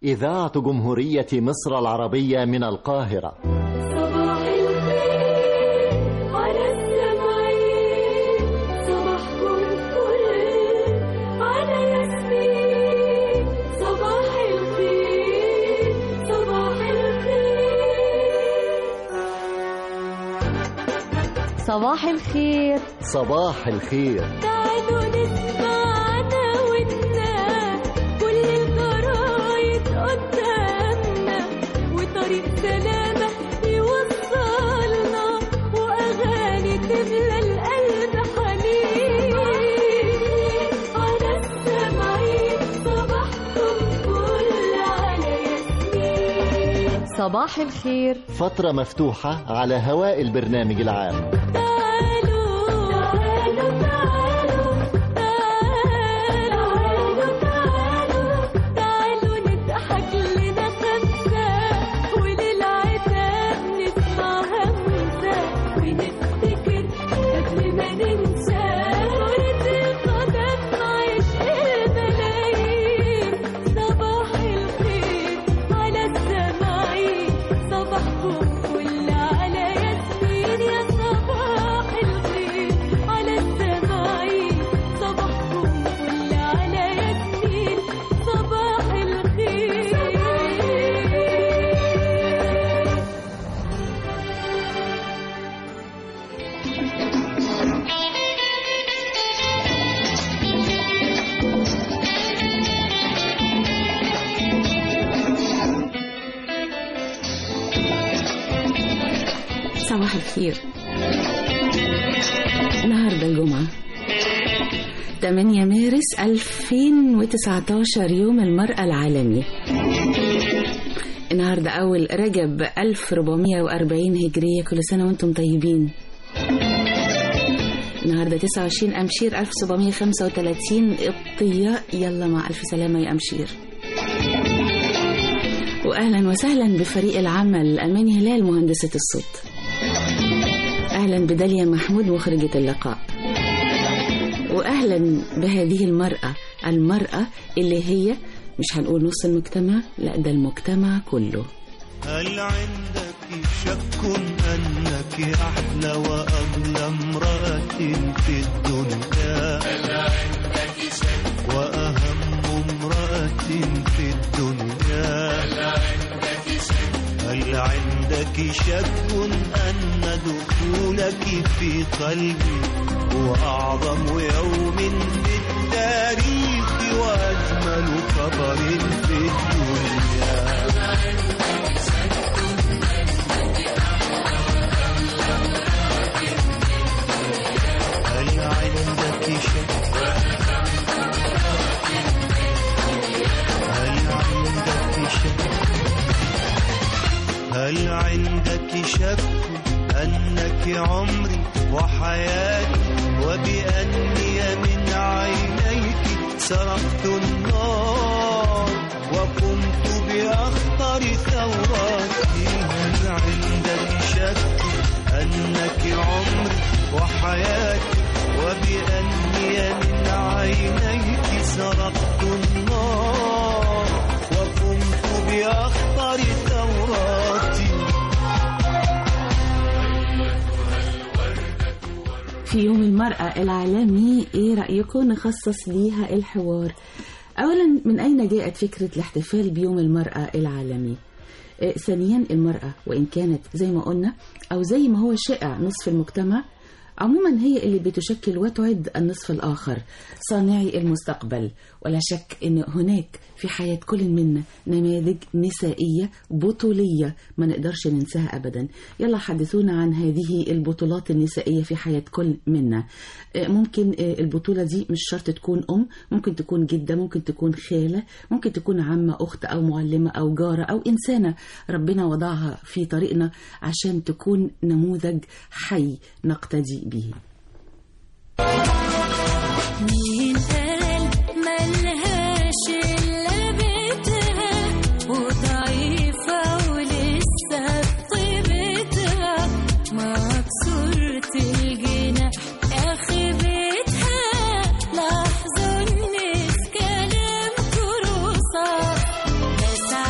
إذاعة جمهورية مصر العربية من القاهرة صباح الخير على السمعين صباحكم فل على ياسمين صباح الخير صباح الخير صباح الخير صباح الخير تعالوا نسمعنا ونا كل الجرايد قدامنا وطريق سلامة يوصلنا وأغاني تملى القلب حنين على السمعين صباحكم فل على ياسمين صباح الخير فترة مفتوحة على هواء البرنامج العام تعالوا تعالوا تعالوا تعالوا تعالوا تعالوا نضحك لنا خمسة وللعتاب نسمع همسة ونفتكر قبل ما ننسى كرة القدم عشق الملايين صباح الخير على السماعين صباحكم فل على ياسمين يا صباح الخير على السماعين صباحكم فل على ياسمين صباح الخير صباح الخير النهارده الجمعة 8 مارس 2019 يوم المرأة العالمي النهارده أول رجب 1440 هجرية كل سنة وانتم طيبين النهارده 29 أمشير 1735 الضياء يلا مع ألف سلامة يا أمشير وأهلا وسهلا بفريق العمل أماني هلال مهندسة الصوت أهلا بداليا محمود مخرجة اللقاء وأهلا بهذه المرأة المرأة اللي هي مش هنقول نص المجتمع لا ده المجتمع كله هل عندك شك أنك أحلى وأغلى امرأة في الدنيا هل عندك شك وأهم امرأة في الدنيا هل عندك شك هل عندك شك أن دخولك في قلبي هو أعظم يوم في التاريخ وأجمل خبر في الدنيا هل عندك شك هل عندك شك هل عندك شك أنك عمري وحياتي وبأني من عينيك سرقت النار وقمت بأخطر ثوراتي هل عندك شك أنك عمري وحياتي وبأني من عينيك سرقت النار وقمت بأخطر ثوراتي في يوم المرأة العالمي ايه رأيكم نخصص ليها الحوار اولا من اين جاءت فكرة الاحتفال بيوم المرأة العالمي آه، ثانيا المرأة وإن كانت زي ما قلنا أو زي ما هو شائع نصف المجتمع عموما هي اللي بتشكل وتعد النصف الآخر صانعي المستقبل ولا شك أن هناك في حياة كل منا نماذج نسائية بطولية ما نقدرش ننساها أبدا يلا حدثونا عن هذه البطولات النسائية في حياة كل منا آه، ممكن آه، البطولة دي مش شرط تكون أم ممكن تكون جدة ممكن تكون خالة ممكن تكون عمة أخت أو معلمة أو جارة أو إنسانة ربنا وضعها في طريقنا عشان تكون نموذج حي نقتدي به مين قال ملهاش إلا بيتها وضعيفة ولسه بطيبتها مكسورة الجناح آخي بيتها لحظة الناس كلام ترصة بس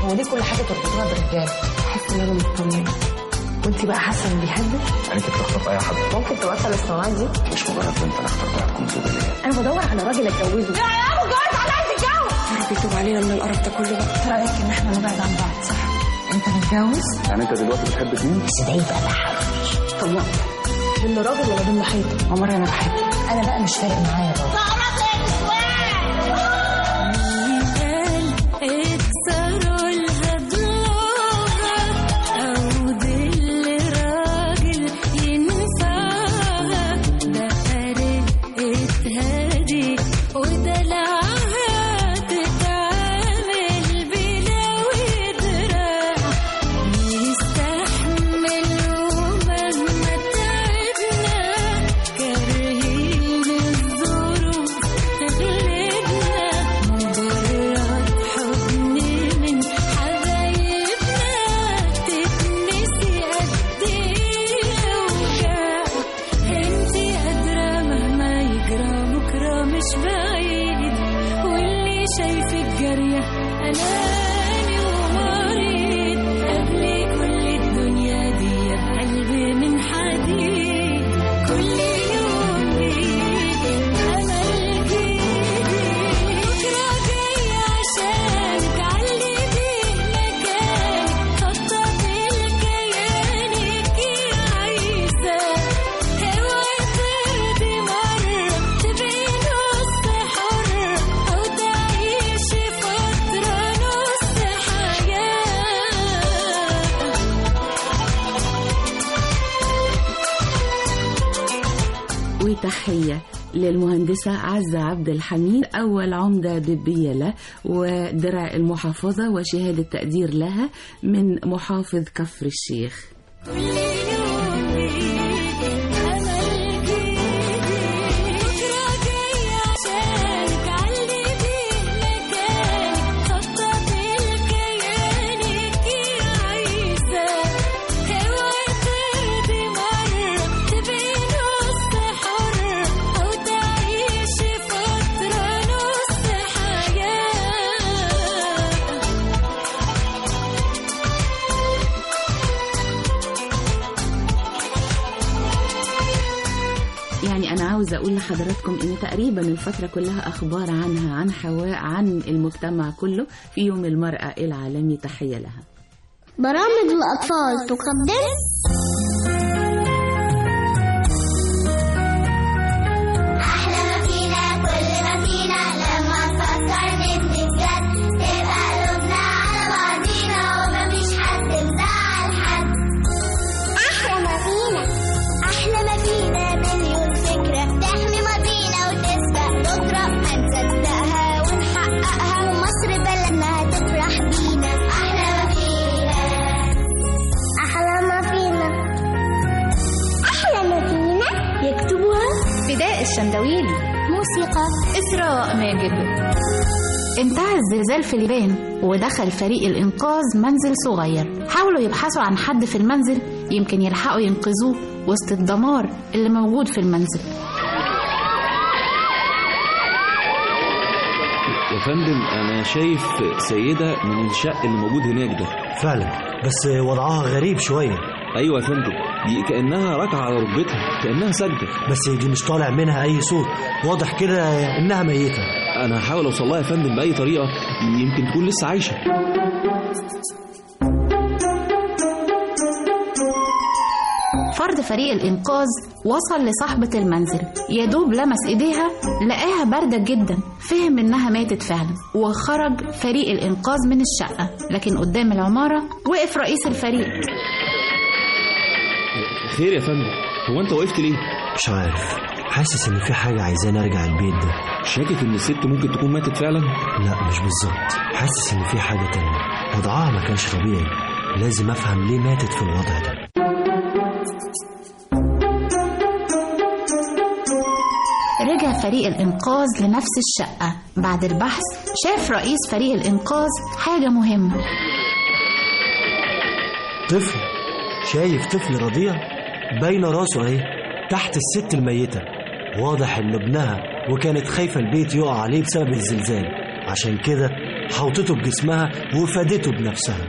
هو دي كل حاجه تربطوها بالرجاله احس ان انا مطمنه وانت بقى حاسه انه بيحبك يعني انت بتخطب اي حد ممكن تبطل الصناعات دي مش مجرد بنت انا اخترتها تكون زوجة ليا انا بدور على راجل اتجوزه يا يا ابو جوز انا عايز اتجوز رب يتوب علينا من القرف ده كله بقى ايه رايك ان احنا نبعد عن بعض صح انت متجوز يعني انت دلوقتي بتحب مين؟ بس ده يبقى بحبش طب وقت ضمن راجل ولا ضمن حيطه عمر انا بحب انا بقى مش فارق معايا الراجل اكسروا الهضلوغة أو دل راجل ينفعها بقى رقة هادي ودلعها تتعامل بلا ودراع يستحمل ومهما تعبنا كارهين الظروف تغلبنا مجرد حضن من حبايبنا تتنسي قد ايه وجع انتي قادرة مهما يجرى بكرة مش بعيد واللي شايفك جارية أناني ومريض قبل كل الدنيا دي بقلبي من حديد كل يوم بيجي أمل جديد بكرة جاي عشانك علي بيه مكانك خطط لكيانك يا عيسى اوعي ترضي مرة تبقي نص حرة أو تعيشي فترة نص حياة وتحية للمهندسة عزة عبد الحميد أول عمدة ببيلة ودرع المحافظة وشهادة تقدير لها من محافظ كفر الشيخ كل يوم بيجي أمل جديد بكرة جاي عشانك علي بيه مكانك خطط لكيانك يا عيسى اوعي ترضي مرة تبقي نص حرة أو تعيشي فترة نص حياة يعني أنا عاوزة أقول لحضراتكم إن تقريبا الفترة كلها أخبار عنها عن حواء عن المجتمع كله في يوم المرأة العالمي تحية لها برامج الأطفال تقدم أحلى ما فينا كل ما فينا لما نفكر نبني بجد تبقى قلوبنا على بعضينا ومفيش حد مزعل حد أحلى ما فينا أحلى ما فينا مليون فكرة تحمي ماضينا وتسبق بكرة هنصدقها ونحققها ومصر بلدنا هتفرح بينا أحلى ما فينا أحلى ما فينا أحلى ما فينا يكتبها فداء الشندويلي موسيقى إسراء ماجد انتهى الزلزال في اليابان ودخل فريق الإنقاذ منزل صغير حاولوا يبحثوا عن حد في المنزل يمكن يلحقوا ينقذوه وسط الدمار اللي موجود في المنزل يا فندم انا شايف سيده من الشق اللي موجود هناك ده فعلا بس وضعها غريب شوية ايوه يا فندم دي كانها راكعه على ركبتها كانها ساجده بس دي مش طالع منها أي صوت واضح كده إنها ميتة انا هحاول اوصل لها يا فندم باي طريقه يمكن تكون لسه عايشه فرد فريق الإنقاذ وصل لصاحبة المنزل يا دوب لمس إيديها لقاها باردة جدا فهم إنها ماتت فعلا وخرج فريق الإنقاذ من الشقة لكن قدام العمارة وقف رئيس الفريق خير يا فندم هو انت وقفت ليه مش عارف حاسس إن في حاجة عايزاني أرجع البيت ده شاكك ان الست ممكن تكون ماتت فعلا لا مش بالظبط حاسس إن في حاجة تانية وضعها ما كانش طبيعي لازم أفهم ليه ماتت في الوضع ده رجع فريق الإنقاذ لنفس الشقة بعد البحث شاف رئيس فريق الإنقاذ حاجة مهمة طفل شايف طفل رضيع باينه راسه اهي تحت الست الميته واضح ان ابنها وكانت خايفه البيت يقع عليه بسبب الزلزال عشان كده حوطته بجسمها وفادته بنفسها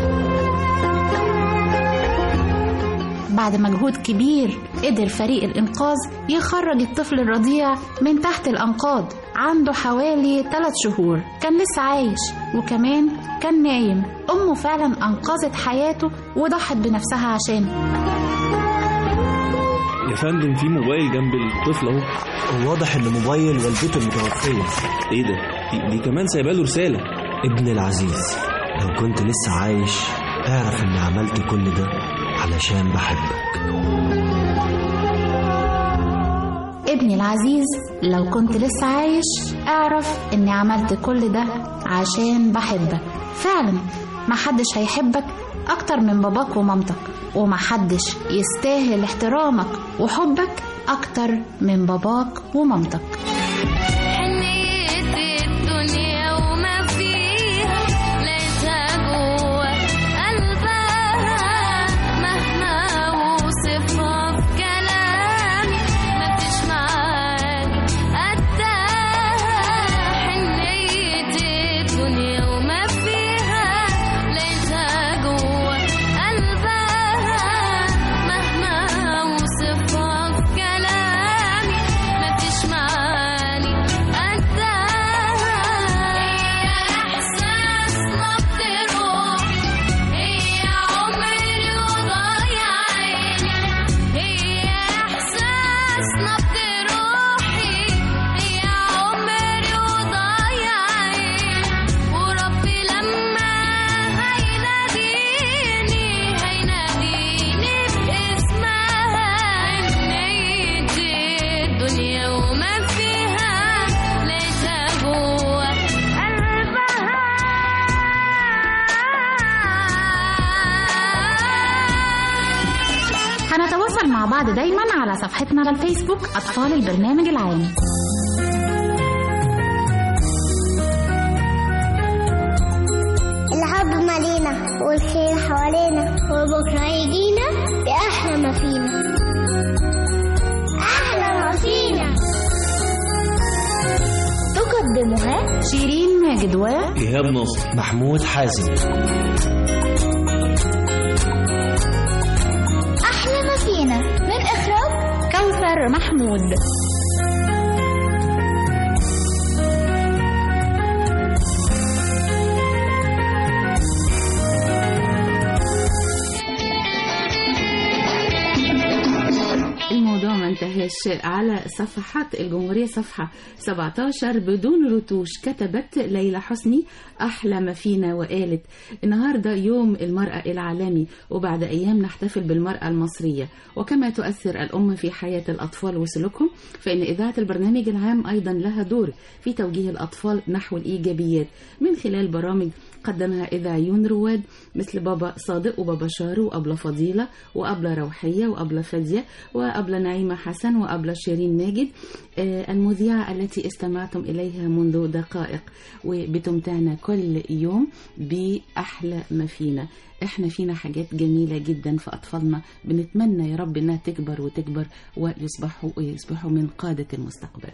بعد مجهود كبير قدر فريق الإنقاذ يخرج الطفل الرضيع من تحت الأنقاض عنده حوالي 3 شهور كان لسه عايش وكمان كان نايم أمه فعلا أنقذت حياته وضحت بنفسها عشانه يا فندم في موبايل جنب الطفل اهو واضح ان موبايل والدته المتوفيه ايه ده دي, دي كمان سايبه له رساله ابن العزيز لو كنت لسه عايش اعرف اني عملت كل ده علشان بحبك ابني العزيز لو كنت لسه عايش اعرف اني عملت كل ده عشان بحبك فعلا محدش هيحبك اكتر من باباك ومامتك ومحدش يستاهل احترامك وحبك اكتر من باباك ومامتك حنيت الدنيا وما فيها لقيتها جوا قلبها مهما اوصفها في كلامي مفيش معاني قدها حنيت الدنيا وما فيها لقيتها جوا قلبها مهما اوصفها في كلامي مفيش معاني قدها هي احساس نبض روحي هي عمري وضايع عيني هي احساس نبض روحي هي عمري وضايع عيني وربي لما هيناديني هيناديني باسمها نيت الدنيا وما فيها لقيتها جوا قلبها هنتواصل مع بعض دايما على صفحتنا على الفيسبوك أطفال البرنامج العام الحب مالينا والخير حوالينا وبكرة يجينا بأحلى ما فينا أحلى ما فينا تقدمها شيرين ماجد و ايهاب ناصر محمود حازم أحلى ما فينا من إخراج كوثر محمود الموضوع ما انتهاش على صفحات الجمهورية صفحة 17 بدون رتوش كتبت ليلى حسني أحلى ما فينا وقالت النهاردة يوم المرأة العالمي وبعد أيام نحتفل بالمرأة المصرية وكما تؤثر الأم في حياة الأطفال وسلوكهم فإن إذاعة البرنامج العام أيضا لها دور في توجيه الأطفال نحو الإيجابيات من خلال برامج قدمها إذاعيون رواد مثل بابا صادق وبابا شارو وأبلة فضيلة وأبلة روحية وأبلة فادية وأبلة نعيمة حسن وأبلة شيرين ماجد آه، المذيعة التي استمعتم إليها منذ دقائق وبتمتعنا كل يوم بأحلى ما فينا احنا فينا حاجات جميلة جدا في أطفالنا بنتمنى يا رب انها تكبر وتكبر ويصبحوا ويصبحوا من قادة المستقبل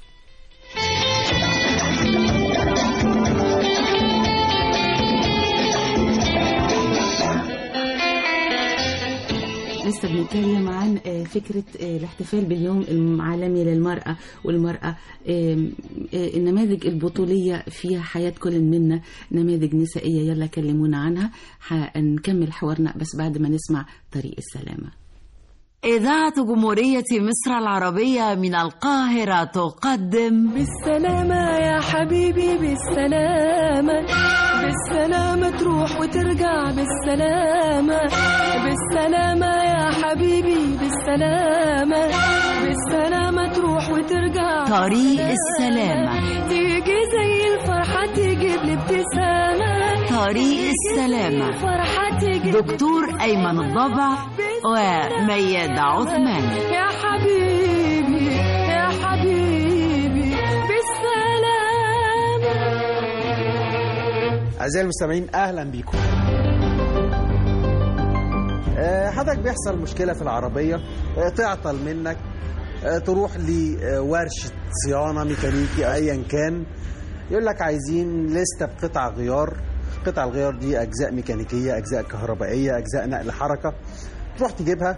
لسه بنتكلم عن آه، فكرة آه، الاحتفال باليوم العالمي للمرأة والمرأة آم، آه، النماذج البطولية فيها حياة كل منا نماذج نسائية يلا كلمونا عنها هنكمل حوارنا بس بعد ما نسمع طريق السلامة إذاعة جمهورية مصر العربية من القاهرة تقدم بالسلامة يا حبيبي بالسلامة بالسلامة تروح وترجع بالسلامة بالسلامة يا حبيبي بالسلامة بالسلامة تروح وترجع طريق السلامة تيجي زي الفرحة تجيب لي ابتسامة طريق السلامة فرحة تجيب دكتور أيمن الضبع وميادة عثمان يا حبيبي يا حبيبي بالسلامة أعزائي المستمعين أهلا بيكم آه، حضرتك بيحصل مشكلة في العربية آه، تعطل منك آه، تروح لورشة صيانة ميكانيكي أيا كان يقول لك عايزين لستة بقطع غيار قطع الغيار دي أجزاء ميكانيكية أجزاء كهربائية أجزاء نقل حركة تروح تجيبها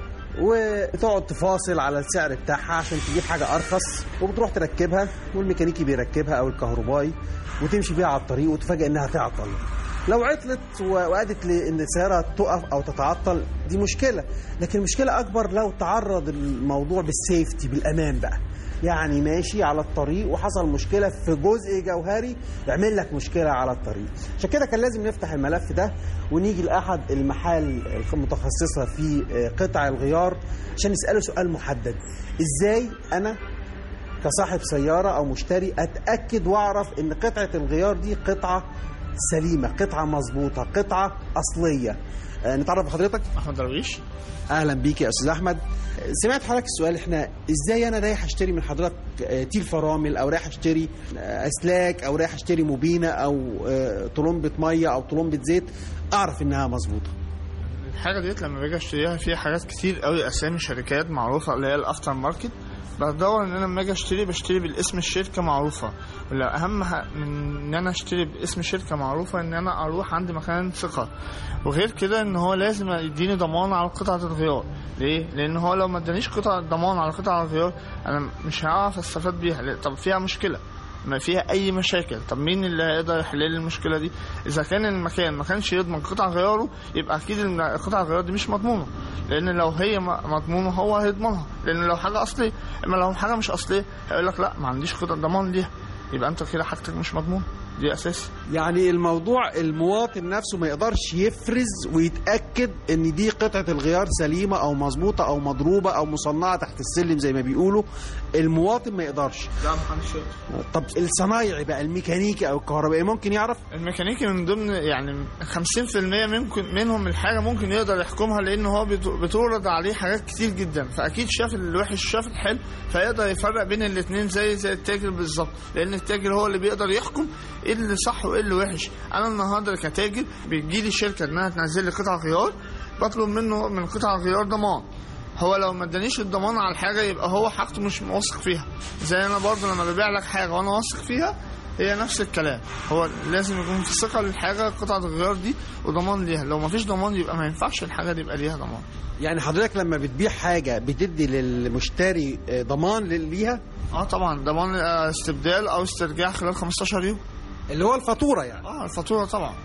وتقعد تفاصل على السعر بتاعها عشان تجيب حاجة أرخص وبتروح تركبها والميكانيكي بيركبها أو الكهربائي وتمشي بيها على الطريق وتفاجئ إنها تعطل لو عطلت و- وادت لان السياره تقف او تتعطل دي مشكله لكن المشكله اكبر لو تعرض الموضوع بالسيفتي بالامان بقى يعني ماشي على الطريق وحصل مشكله في جزء جوهري يعمل لك مشكله على الطريق عشان كده كان لازم نفتح الملف ده ونيجي لاحد المحال المتخصصه في آه، قطع الغيار عشان نساله سؤال محدد ازاي انا كصاحب سيارة أو مشتري أتأكد وأعرف إن قطعة الغيار دي قطعة سليمة قطعة مظبوطة قطعة أصلية آه، نتعرف بحضرتك احمد درويش أهلا بيك يا أستاذ أحمد آه، سمعت حضرتك السؤال إحنا إزاي أنا رايح أشتري من حضرتك آه، تيل فرامل أو رايح أشتري آه، أسلاك أو رايح أشتري مبينة أو آه، طلمبة مية أو طلمبة زيت أعرف إنها مظبوطة الحاجه ديت لما باجي اشتريها فيها حاجات كتير قوي اسامي شركات معروفه اللي هي الافتر ماركت بدور ان انا لما اجي اشتري بشتري بالاسم الشركه معروفه ولا اهم ح- من ان انا اشتري باسم شركه معروفه ان انا اروح عند مكان ثقه وغير كده ان هو لازم يديني ضمان على قطعه الغيار ليه لان هو لو ما ادانيش قطعه ضمان على قطعه الغيار انا مش هعرف استفاد بيها ليه؟ طب فيها مشكله ما فيها اي مشاكل طب مين اللي هيقدر يحل لي المشكله دي اذا كان المكان ما كانش يضمن قطع غياره يبقى اكيد إن قطع الغيار دي مش مضمونه لان لو هي م- مضمونه هو هيضمنها لان لو حاجه اصليه اما لو حاجه مش اصليه هيقول لك لا ما عنديش قطع ضمان ليها يبقى انت كده حاجتك مش مضمونه دي اساسي يعني الموضوع المواطن نفسه ما يقدرش يفرز ويتاكد ان دي قطعه الغيار سليمه او مظبوطه او مضروبه او مصنعه تحت السلم زي ما بيقولوا المواطن ما يقدرش لا محدش يقدر. طب الصنايعي بقى الميكانيكي او الكهربائي ممكن يعرف الميكانيكي من ضمن يعني 50% ممكن منهم الحاجه ممكن يقدر يحكمها لان هو بت- بتورد عليه حاجات كتير جدا فاكيد شاف الوحش شاف الحلو فيقدر يفرق بين الاثنين زي زي التاجر بالظبط لان التاجر هو اللي بيقدر يحكم ايه اللي صح وايه اللي وحش انا النهارده كتاجر بيجي لي شركه انها تنزل لي قطع غيار بطلب منه من قطع الغيار ضمان هو لو ما ادانيش الضمان على الحاجه يبقى هو حاجته مش واثق فيها زي انا برضه لما ببيع لك حاجه وانا واثق فيها هي نفس الكلام هو لازم يكون في ثقه للحاجه قطعه الغيار دي وضمان ليها لو ما فيش ضمان يبقى ما ينفعش الحاجه دي يبقى ليها ضمان يعني حضرتك لما بتبيع حاجه بتدي للمشتري آه، ضمان لل- ليها اه طبعا ضمان آه، استبدال او استرجاع خلال 15 يوم اللي هو الفاتوره يعني اه الفاتوره طبعا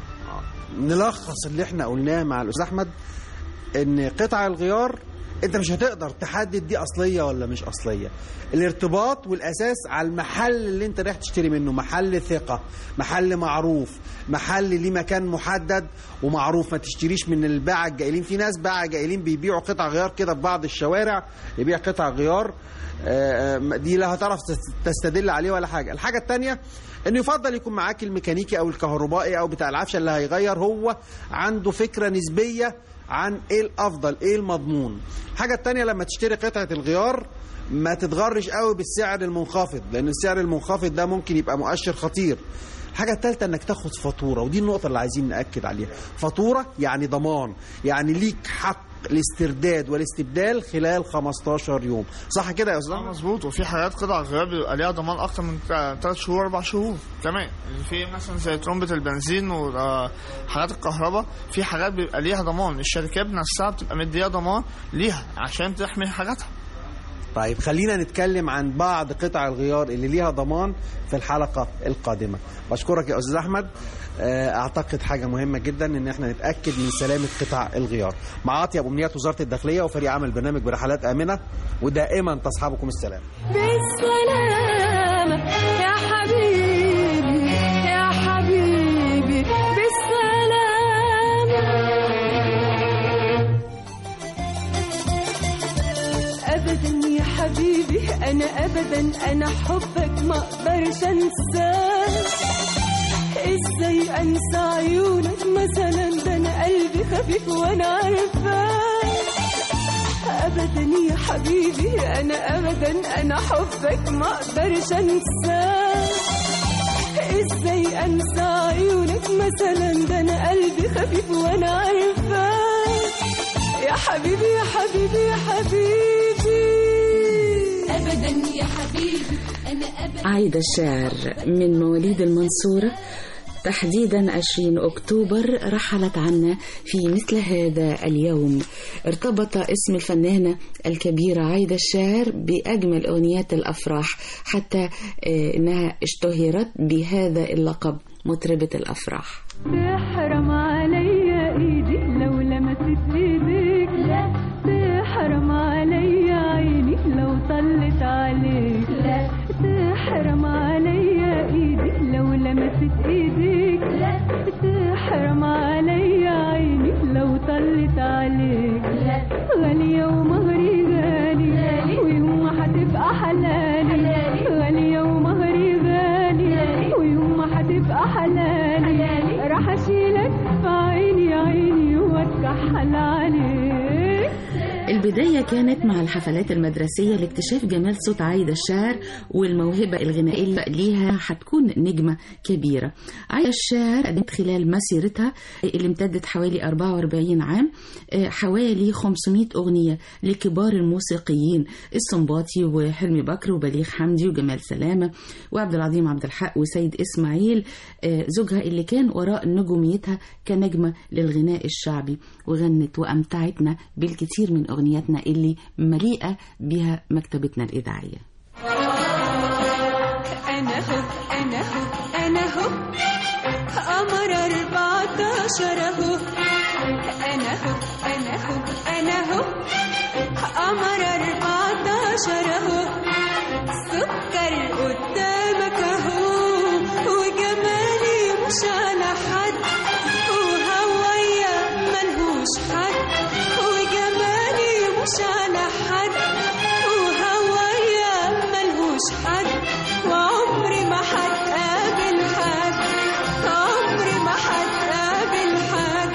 نلخص اللي احنا قلناه مع الاستاذ احمد ان قطع الغيار انت مش هتقدر تحدد دي اصليه ولا مش اصليه الارتباط والاساس على المحل اللي انت رايح تشتري منه محل ثقه محل معروف محل ليه مكان محدد ومعروف ما تشتريش من الباعة الجائلين في ناس باعة جائلين بيبيعوا قطع غيار كده في بعض الشوارع يبيع قطع غيار آه، آه، دي لا هتعرف تست- تستدل عليه ولا حاجه الحاجه الثانيه انه يفضل يكون معاك الميكانيكي او الكهربائي او بتاع العفشه اللي هيغير هو عنده فكره نسبيه عن ايه الافضل ايه المضمون الحاجه الثانيه لما تشتري قطعه الغيار ما تتغرش قوي بالسعر المنخفض لان السعر المنخفض ده ممكن يبقى مؤشر خطير الحاجة الثالثة انك تاخد فاتورة ودي النقطة اللي عايزين نأكد عليها فاتورة يعني ضمان يعني ليك حق الاسترداد والاستبدال خلال 15 يوم صح كده يا استاذ اه مظبوط وفي حاجات قطع غيار بيبقى ليها ضمان اكتر من 3 شهور 4 شهور كمان يعني في مثلا زي ترمبة البنزين وحاجات الكهرباء في حاجات بيبقى ليها ضمان الشركات نفسها بتبقى مديها ضمان ليها عشان تحمي حاجاتها طيب خلينا نتكلم عن بعض قطع الغيار اللي ليها ضمان في الحلقة القادمة بشكرك يا أستاذ أحمد آه، أعتقد حاجة مهمة جدا إن احنا نتأكد من سلامة قطع الغيار مع أطيب أمنيات وزارة الداخلية وفريق عمل برنامج برحلات آمنة ودائما تصحبكم السلام بالسلامة يا حبيبي يا حبيبي بالسلامة أبدا يا حبيبي أنا أبدا أنا حبك ما أقدرش أنساه إزاي أنسى عيونك مثلا ده أنا قلبي خفيف وأنا عارفاه ابدا يا حبيبي انا ابدا انا حبك ما اقدرش انساه ازاي انسى عيونك مثلا ده انا قلبي خفيف وانا عارفاه يا حبيبي يا حبيبي يا حبيبي أبدا يا حبيبي أنا أبدا عايدة الشاعر من مواليد المنصورة تحديدا 20 أكتوبر رحلت عنا في مثل هذا اليوم ارتبط اسم الفنانة الكبيرة عايدة الشاعر بأجمل أغنيات الأفراح حتى آه، أنها اشتهرت بهذا اللقب مطربة الأفراح تحرم عليا ايدي لو لمست ايديك لا تحرم عليا عيني لو طلت عليك لا تحرم عليا ايدي لو لمست ايديك لا تحرم عليا عيني لو طلت عليك لا غالية ومهري غالي ويوم ما هتبقى حلالي غالية ومهري غالي ويوم ما هتبقى حلالي راح اشيلك في عيني عيني واتكحل عليك البداية كانت مع الحفلات المدرسية لاكتشاف جمال صوت عايدة الشاعر والموهبة الغنائية اللي ليها هتكون نجمة كبيرة عايدة الشاعر قدمت خلال مسيرتها اللي امتدت حوالي 44 عام آه، حوالي 500 أغنية لكبار الموسيقيين السنباطي وحلمي بكر وبليغ حمدي وجمال سلامة وعبد العظيم عبد الحق وسيد إسماعيل آه، زوجها اللي كان وراء نجوميتها كنجمة للغناء الشعبي وغنت وأمتعتنا بالكثير من أغنياتنا اللي مليئة بها مكتبتنا الإذاعية انا هو انا هو انا هو قمر 14 اهو انا هو انا هو انا هو قمر 14 اهو سكر قدامك اهو وجمالي مش على حد وهوايا ملهوش حد وجمالي مش على حد وهوايا ملهوش حد وعمري ما هتقابل حد عمري ما هتقابل حد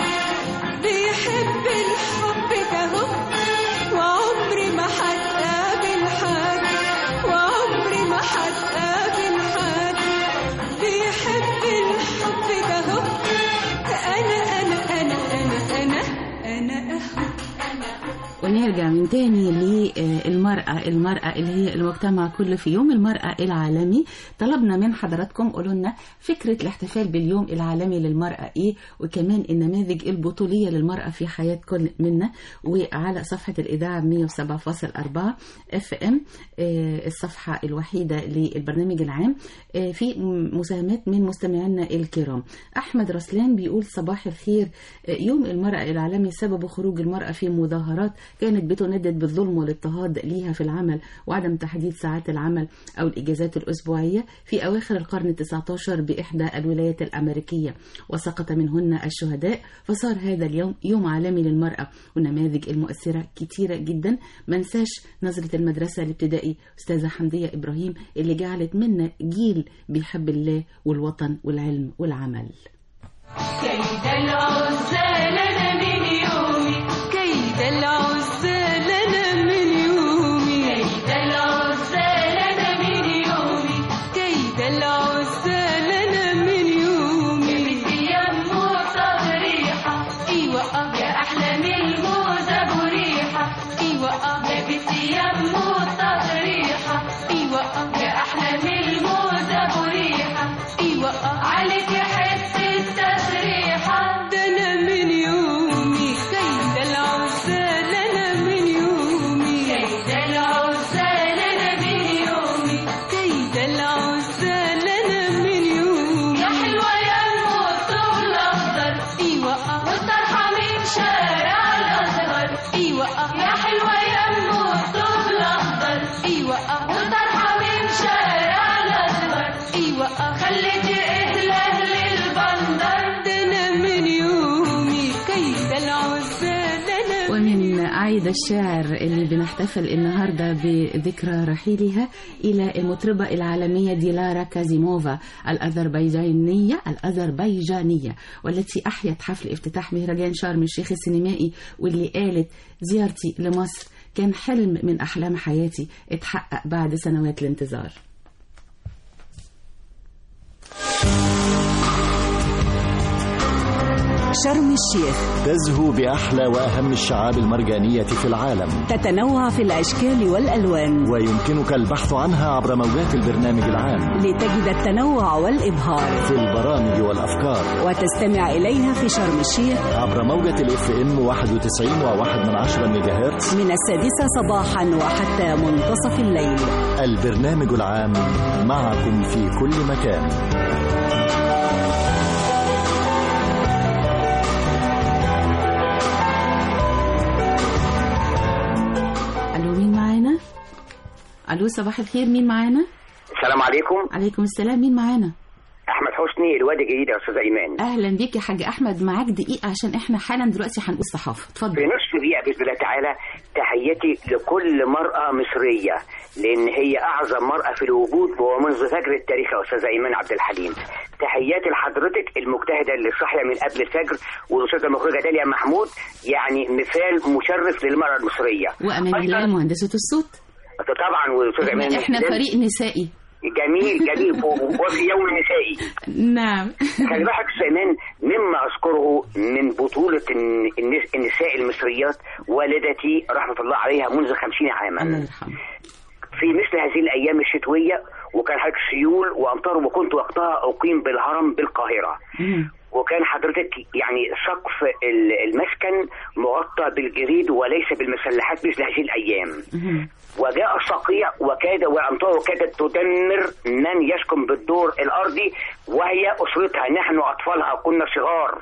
بيحب الحب كهو وعمري ما هتقابل حد وعمري ما هتقابل حد بيحب الحب كهو انا انا انا انا انا انا اهو ونرجع من تاني للمرأة المرأة اللي هي المجتمع كله في يوم المرأة العالمي طلبنا من حضراتكم قولوا لنا فكرة الاحتفال باليوم العالمي للمرأة ايه وكمان النماذج البطولية للمرأة في حياة كل منا وعلى صفحة الإذاعة 107.4 اف ام الصفحة الوحيدة للبرنامج العام آه، في مساهمات من مستمعينا الكرام أحمد رسلان بيقول صباح الخير آه، يوم المرأة العالمي سبب خروج المرأة في مظاهرات كانت بتندد بالظلم والاضطهاد ليها في العمل وعدم تحديد ساعات العمل أو الإجازات الأسبوعية في أواخر القرن التسعة عشر بإحدى الولايات الأمريكية وسقط منهن الشهداء فصار هذا اليوم يوم عالمي للمرأة والنماذج المؤثرة كتيرة جدا منساش نظرة المدرسة الابتدائي أستاذة حمدية إبراهيم اللي جعلت منا جيل بيحب الله والوطن والعلم والعمل كيد العزال أنا من يومي كيد العزال انا من يومي كيد العزال أنا من يومي كيد العزال انا من يومي بدي يمو صبريحة ايوه اه يا أحلى من الموزة بريحة ايوه اه يا بدي يمو صبريحة ايوه اه يا أحلى من الموزة بريحة ايوه اه عليك حتة تسريحة ده انا من يومي كيد العزال انا من يومي كيد العزال أنا من يومي كيد العزال انا من يومي يا حلوة يا أم الطوب الأخضر ايوه اه والطرحة من شارع الأزهر ايوه اه يا حلوة يا أم الطوب الأخضر ايوه اه والطرحة من شارع الأزهر ايوه اه خليتي أهل أهل البندر ده انا من يومي كيد العزال انا ومن عايدة الشاعر اللي بنحتفل النهاردة بذكرى رحيلها إلى المطربة العالمية ديلارا كازيموفا الأذربيجانية الأذربيجانية والتي أحيت حفل افتتاح مهرجان شرم الشيخ السينمائي واللي قالت زيارتي لمصر كان حلم من أحلام حياتي اتحقق بعد سنوات الانتظار شرم الشيخ تزهو بأحلى وأهم الشعاب المرجانية في العالم تتنوع في الأشكال والألوان ويمكنك البحث عنها عبر موجات البرنامج العام لتجد التنوع والإبهار في البرامج والأفكار وتستمع إليها في شرم الشيخ عبر موجة الاف ام 91 و1 من عشرة ميجا هرتز من السادسة صباحا وحتى منتصف الليل البرنامج العام معكم في كل مكان الو مين معانا الو صباح الخير مين معانا السلام عليكم عليكم السلام مين معانا احمد حسني الوادي الجديد يا استاذ ايمان اهلا بيك يا حاج احمد معاك دقيقه عشان احنا حالا دلوقتي هنقول صحافه اتفضل في نصف دقيقه باذن الله تعالى تحيتي لكل مراه مصريه لان هي اعظم مراه في الوجود ومنذ فجر التاريخ يا استاذ ايمان عبد الحليم تحياتي لحضرتك المجتهده اللي صاحيه من قبل الفجر والاستاذه المخرجه داليا محمود يعني مثال مشرف للمراه المصريه وامان الله مهندسه الصوت طبعا والاستاذ ايمان احنا, احنا فريق نسائي جميل جميل وفي يوم نسائي نعم خلي بالك سليمان مما اذكره من بطوله النس- النساء المصريات والدتي رحمه الله عليها منذ خمسين عاما الله يرحمه في مثل هذه الايام الشتويه وكان حضرتك سيول وامطار وكنت وقتها اقيم بالهرم بالقاهره وكان حضرتك يعني سقف ال- المسكن مغطى بالجريد وليس بالمسلحات مثل هذه الايام وجاء الصقيع وكاد والامطار كادت تدمر من يسكن بالدور الارضي وهي اسرتها نحن اطفالها كنا صغار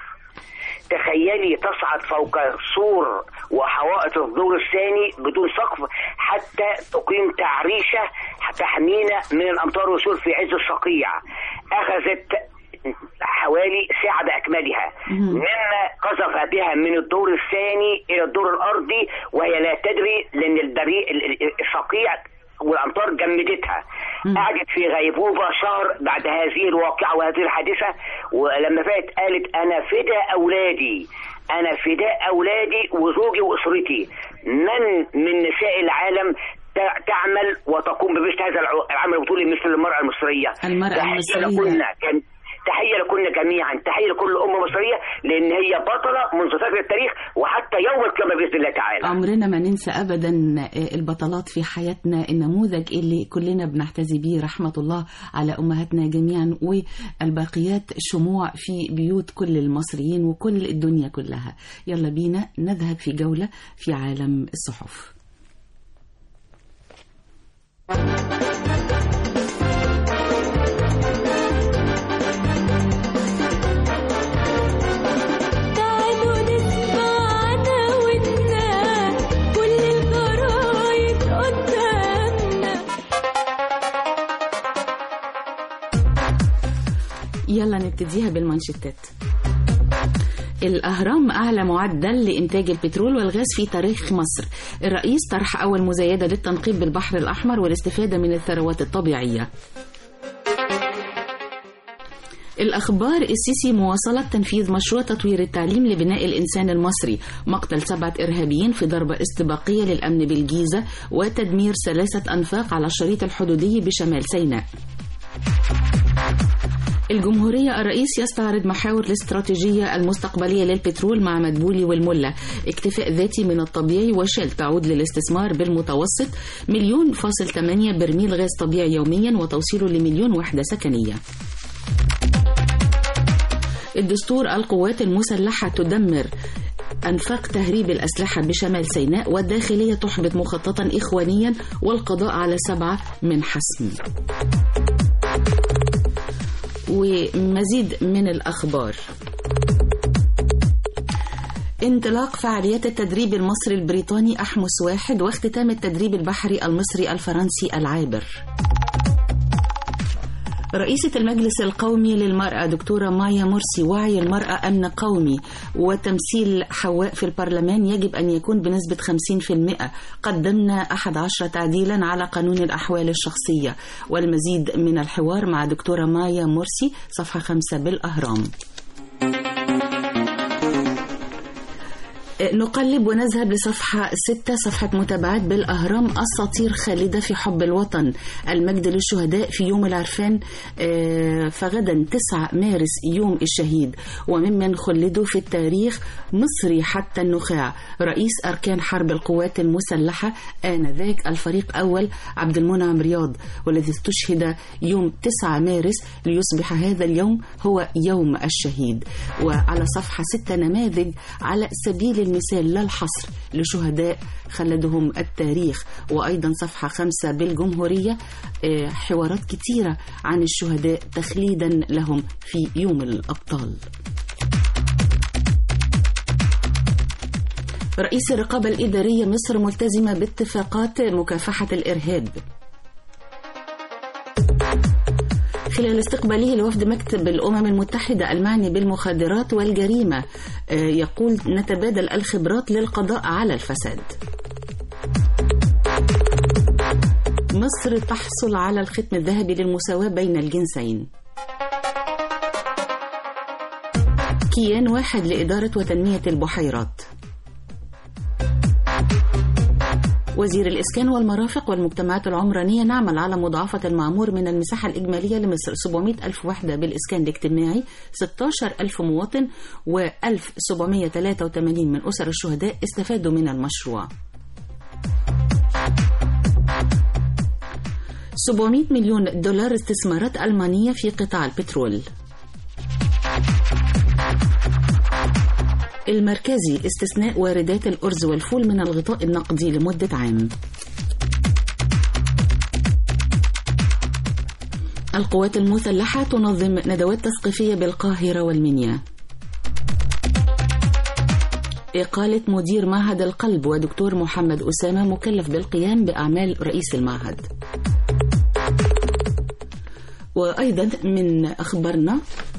تخيلي تصعد فوق سور وحوائط الدور الثاني بدون سقف حتى تقيم تعريشه تحمينا من الامطار والسيول في عز الصقيع اخذت حوالي ساعة بأكملها مما قذف بها من الدور الثاني إلى الدور الأرضي وهي لا تدري لأن البريء ال- ال- الصقيع والأمطار جمدتها قعدت في غيبوبة شهر بعد هذه الواقعة وهذه الحادثة ولما فاتت قالت أنا فداء أولادي أنا فداء أولادي وزوجي وأسرتي من من نساء العالم تع- تعمل وتقوم بمثل هذا الع- العمل البطولي مثل المرأة المصرية المرأة تحية المصرية. لكنا كان تحية لكنا جميعا تحية لكل أمة مصرية لأن هي بطلة منذ فجر التاريخ وحتى يوم القيامة بإذن الله تعالى عمرنا ما ننسى ابدا البطلات في حياتنا النموذج اللي كلنا بنحتذي بيه رحمه الله على امهاتنا جميعا والباقيات شموع في بيوت كل المصريين وكل الدنيا كلها يلا بينا نذهب في جوله في عالم الصحف تعالوا نسمع عناويننا كل الجرايد قدامنا يلا نبتديها بالمانشيتات الأهرام أعلى معدل لإنتاج البترول والغاز في تاريخ مصر الرئيس طرح أول مزايدة للتنقيب بالبحر الأحمر والاستفادة من الثروات الطبيعية الأخبار السيسي مواصلة تنفيذ مشروع تطوير التعليم لبناء الإنسان المصري مقتل سبعة إرهابيين في ضربة استباقية للأمن بالجيزة وتدمير ثلاثة أنفاق على الشريط الحدودي بشمال سيناء الجمهورية الرئيس يستعرض محاور الاستراتيجية المستقبلية للبترول مع مدبولي والملة اكتفاء ذاتي من الطبيعي وشل تعود للاستثمار بالمتوسط مليون فاصل 8 برميل غاز طبيعي يوميا وتوصيله لمليون وحدة سكنية الدستور القوات المسلحة تدمر أنفاق تهريب الأسلحة بشمال سيناء والداخلية تحبط مخططا إخوانيا والقضاء على سبعة من حسم ومزيد من الأخبار انطلاق فعاليات التدريب المصري البريطاني أحمس واحد واختتام التدريب البحري المصري الفرنسي العابر رئيسة المجلس القومي للمرأة دكتورة مايا مرسي وعي المرأة أمن قومي وتمثيل حواء في البرلمان يجب أن يكون بنسبة 50% قدمنا 11 تعديلا على قانون الأحوال الشخصية والمزيد من الحوار مع دكتورة مايا مرسي صفحة 5 بالأهرام نقلب ونذهب لصفحة ستة صفحة متابعات بالأهرام أساطير خالدة في حب الوطن المجد للشهداء في يوم العرفان آه، فغدا 9 مارس يوم الشهيد وممن خلدوا في التاريخ مصري حتى النخاع رئيس أركان حرب القوات المسلحة آنذاك الفريق أول عبد المنعم رياض والذي استشهد يوم 9 مارس ليصبح هذا اليوم هو يوم الشهيد وعلى صفحة ستة نماذج على سبيل المثال لا الحصر لشهداء خلدهم التاريخ وأيضا صفحة خمسة بالجمهورية آه، حوارات كتيرة عن الشهداء تخليدا لهم في يوم الأبطال رئيس الرقابة الإدارية مصر ملتزمة باتفاقات مكافحة الإرهاب خلال استقباله لوفد مكتب الأمم المتحدة المعني بالمخدرات والجريمة آه، يقول نتبادل الخبرات للقضاء على الفساد مصر تحصل على الختم الذهبي للمساواة بين الجنسين كيان واحد لإدارة وتنمية البحيرات وزير الإسكان والمرافق والمجتمعات العمرانية نعمل على مضاعفة المعمور من المساحة الإجمالية لمصر 700 ألف وحدة بالإسكان الاجتماعي 16 ألف مواطن و1783 من أسر الشهداء استفادوا من المشروع 700 مليون دولار استثمارات ألمانية في قطاع البترول المركزي استثناء واردات الأرز والفول من الغطاء النقدي لمدة عام القوات المسلحة تنظم ندوات تثقيفية بالقاهرة والمنيا إقالة مدير معهد القلب ودكتور محمد أسامة مكلف بالقيام بأعمال رئيس المعهد وأيضا من أخبارنا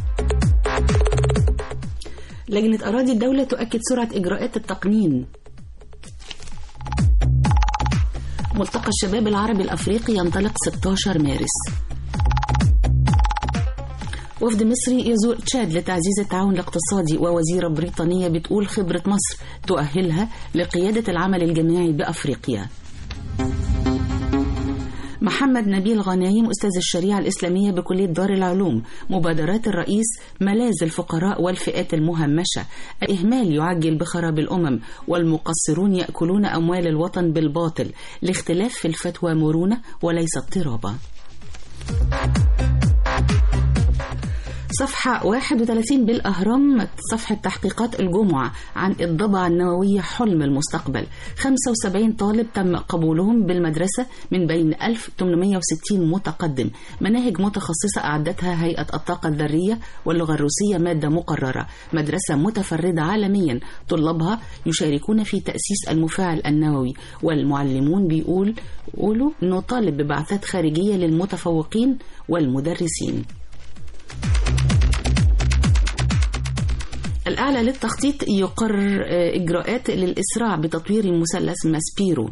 لجنة أراضي الدولة تؤكد سرعة إجراءات التقنين ملتقى الشباب العربي الأفريقي ينطلق 16 مارس وفد مصري يزور تشاد لتعزيز التعاون الاقتصادي ووزيرة بريطانية بتقول خبرة مصر تؤهلها لقيادة العمل الجماعي بأفريقيا محمد نبيل غنايم أستاذ الشريعة الإسلامية بكلية دار العلوم مبادرات الرئيس ملاذ الفقراء والفئات المهمشة الإهمال يعجل بخراب الأمم والمقصرون يأكلون أموال الوطن بالباطل الاختلاف في الفتوى مرونة وليس اضطرابا صفحة 31 بالأهرام صفحة تحقيقات الجمعة عن الضبعة النووية حلم المستقبل 75 طالب تم قبولهم بالمدرسة من بين 1860 متقدم مناهج متخصصة أعدتها هيئة الطاقة الذرية واللغة الروسية مادة مقررة مدرسة متفردة عالميا طلابها يشاركون في تأسيس المفاعل النووي والمعلمون بيقول قولوا نطالب ببعثات خارجية للمتفوقين والمدرسين الأعلى للتخطيط يقرر إجراءات للإسراع بتطوير مثلث ماسبيرو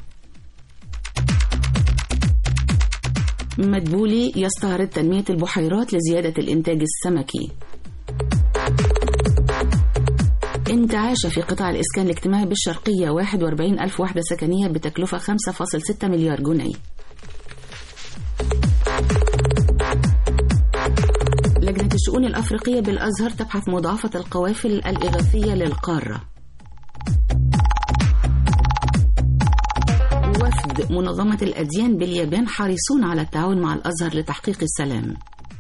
مدبولي يستعرض تنمية البحيرات لزيادة الإنتاج السمكي انتعاش في قطاع الإسكان الاجتماعي بالشرقية 41 ألف وحدة سكنية بتكلفة 5.6 مليار جنيه لجنة الشؤون الأفريقية بالأزهر تبحث مضاعفة القوافل الإغاثية للقارة وفد منظمة الأديان باليابان حريصون على التعاون مع الأزهر لتحقيق السلام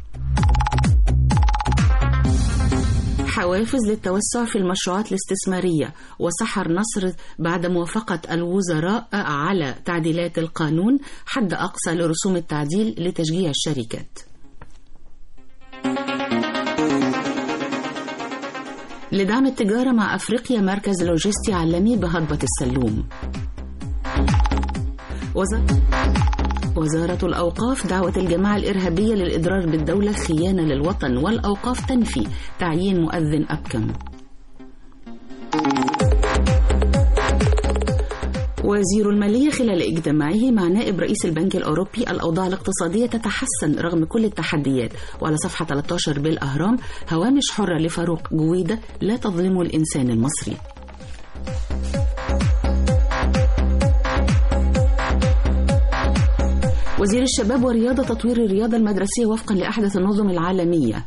حوافز للتوسع في المشروعات الاستثمارية وسحر نصر بعد موافقة الوزراء على تعديلات القانون حد أقصى لرسوم التعديل لتشجيع الشركات لدعم التجارة مع أفريقيا مركز لوجستي عالمي بهضبة السلوم وزارة وزارة الأوقاف دعوة الجماعة الإرهابية للإضرار بالدولة خيانة للوطن والأوقاف تنفي تعيين مؤذن أبكم وزير المالية خلال اجتماعه مع نائب رئيس البنك الأوروبي الأوضاع الاقتصادية تتحسن رغم كل التحديات وعلى صفحة 13 بالأهرام هوامش حرة لفاروق جويدة لا تظلم الإنسان المصري وزير الشباب والرياضة تطوير الرياضة المدرسية وفقا لأحدث النظم العالمية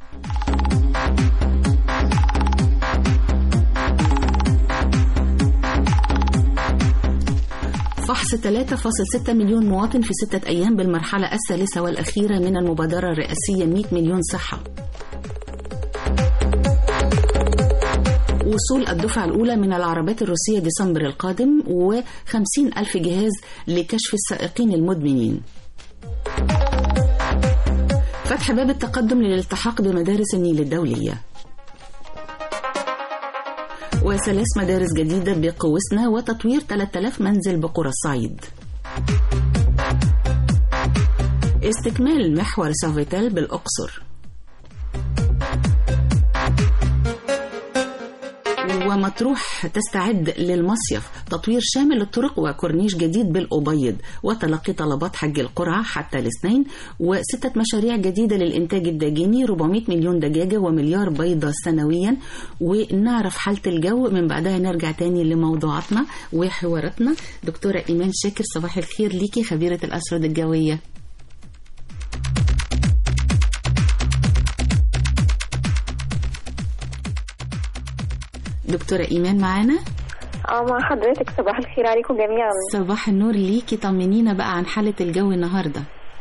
فحص 3.6 مليون مواطن في ستة أيام بالمرحلة الثالثة والأخيرة من المبادرة الرئاسية 100 مليون صحة وصول الدفعة الأولى من العربات الروسية ديسمبر القادم و50 ألف جهاز لكشف السائقين المدمنين فتح باب التقدم للالتحاق بمدارس النيل الدولية وثلاث مدارس جديدة بقوسنا وتطوير 3000 منزل بقرى الصعيد استكمال محور سافيتال بالأقصر ومطروح تستعد للمصيف تطوير شامل للطرق وكورنيش جديد بالأبيض وتلقي طلبات حج القرعة حتى الاثنين وستة مشاريع جديدة للإنتاج الداجني 400 مليون دجاجة ومليار بيضة سنويا ونعرف حالة الجو من بعدها نرجع تاني لموضوعاتنا وحواراتنا دكتورة إيمان شاكر صباح الخير ليكي خبيرة الأسرد الجوية دكتورة إيمان معانا اه مع حضرتك صباح الخير عليكم جميعا صباح النور ليكي طمنينا بقى عن حالة الجو النهاردة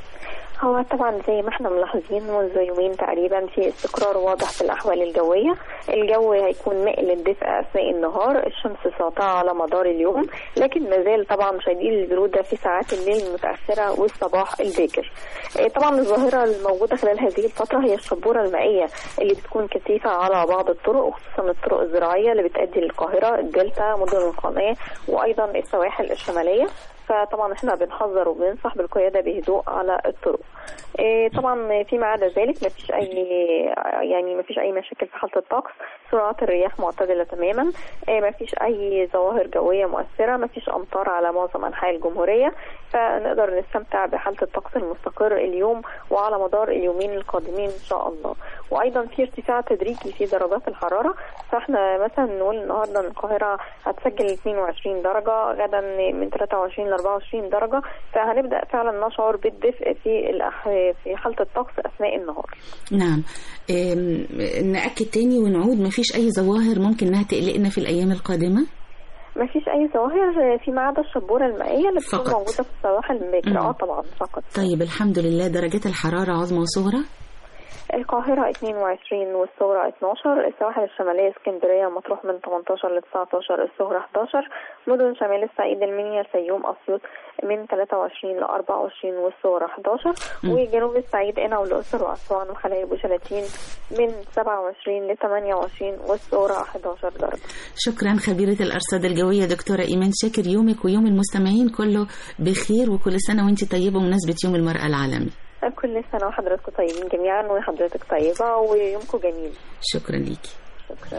هو طبعا زي ما احنا ملاحظين منذ يومين تقريبا في استقرار واضح في الاحوال الجويه الجو هيكون مائل للدفء اثناء النهار الشمس ساطعه على مدار اليوم لكن ما زال طبعا شديد البروده في ساعات الليل المتاخره والصباح الباكر اه طبعا الظاهره الموجوده خلال هذه الفتره هي الشبوره المائيه اللي بتكون كثيفه على بعض الطرق وخصوصا الطرق الزراعيه اللي بتؤدي للقاهره الدلتا مدن القناه وايضا السواحل الشماليه فطبعا احنا بنحذر وبننصح بالقياده بهدوء على الطرق إيه طبعا فيما عدا ذلك ما فيش اي يعني ما فيش اي مشاكل في حاله الطقس سرعات الرياح معتدله تماما إيه ما فيش اي ظواهر جويه مؤثره ما فيش امطار على معظم انحاء الجمهوريه فنقدر نستمتع بحاله الطقس المستقر اليوم وعلى مدار اليومين القادمين ان شاء الله وايضا في ارتفاع تدريجي في درجات الحراره فاحنا مثلا نقول النهارده القاهره هتسجل 22 درجه غدا من 23 ل 24 درجه فهنبدا فعلا نشعر بالدفء في الأح... في حاله الطقس اثناء النهار نعم ام، نأكد تاني ونعود مفيش أي ظواهر ممكن إنها تقلقنا في الأيام القادمة ما فيش اي ظواهر فيما عدا الشبوره المائيه اللي بتكون فقط. موجوده في السواحل الباكره مم. اه طبعا فقط طيب الحمد لله درجات الحرارة عظمى وصغرى القاهرة 22 والصغرى 12 السواحل الشمالية اسكندرية مطروح من 18 ل 19 الصغرى 11 مدن شمال الصعيد المنيا الفيوم أسيوط من 23 ل 24 والصغرى 11 مم. وجنوب الصعيد قنا والأقصر وأسوان وخلايا بوشلاتين من 27 ل 28 والصغرى 11 درجة شكرا خبيرة الأرصاد الجوية دكتورة إيمان شاكر يومك ويوم المستمعين كله بخير وكل سنة وانت طيبة بمناسبة يوم المرأة العالمي كل سنة وحضراتكم طيبين جميعا وحضرتك طيبة ويومكم جميل شكرا ليكي شكرا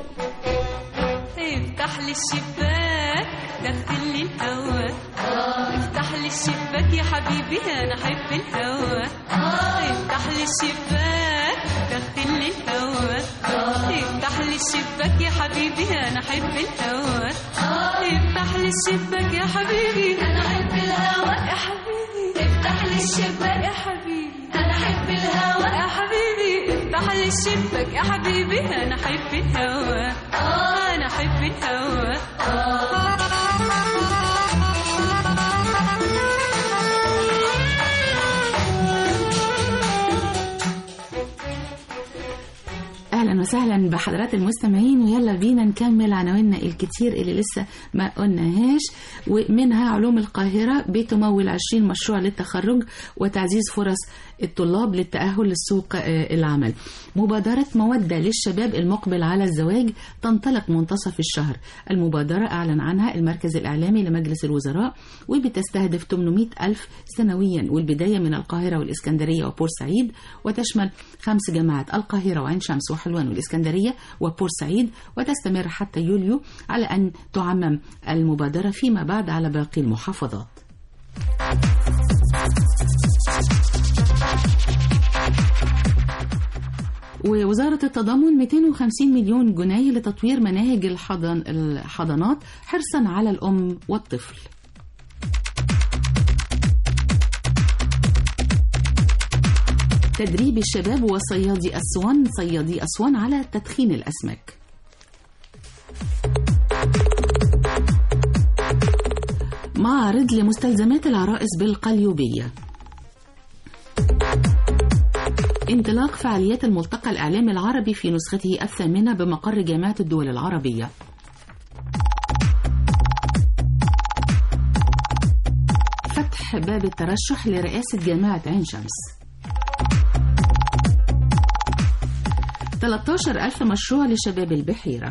افتح لي الشباك دخل لي الهوا افتح لي الشباك يا حبيبي انا احب الهوا افتح لي الشباك دخل لي الهوا افتح لي الشباك يا حبيبي انا احب الهوا افتح لي الشباك يا حبيبي انا احب الهوا يا حبيبي افتح لي الشباك يا حبيبي انا احب الهوا يا حبيبي افتح لي الشباك يا حبيبي انا احب الهوا انا احب الهوا اهلا وسهلا بحضرات المستمعين ويلا بينا نكمل عناويننا الكتير اللي لسه ما قلناهاش ومنها علوم القاهره بتمول 20 مشروع للتخرج وتعزيز فرص الطلاب للتاهل لسوق آه، العمل مبادره موده للشباب المقبل على الزواج تنطلق منتصف الشهر المبادره اعلن عنها المركز الاعلامي لمجلس الوزراء وبتستهدف 800 الف سنويا والبدايه من القاهره والاسكندريه وبورسعيد وتشمل خمس جامعات القاهره وعين شمس وحلوان والاسكندريه وبورسعيد وتستمر حتى يوليو على ان تعمم المبادره فيما بعد على باقي المحافظات ووزارة التضامن 250 مليون جنيه لتطوير مناهج الحضن الحضانات حرصا على الأم والطفل تدريب الشباب وصيادي أسوان صيادي أسوان على تدخين الأسماك معرض لمستلزمات العرائس بالقليوبية انطلاق فعاليات الملتقى الإعلامي العربي في نسخته الثامنة بمقر جامعة الدول العربية فتح باب الترشح لرئاسة جامعة عين شمس 13 ألف مشروع لشباب البحيرة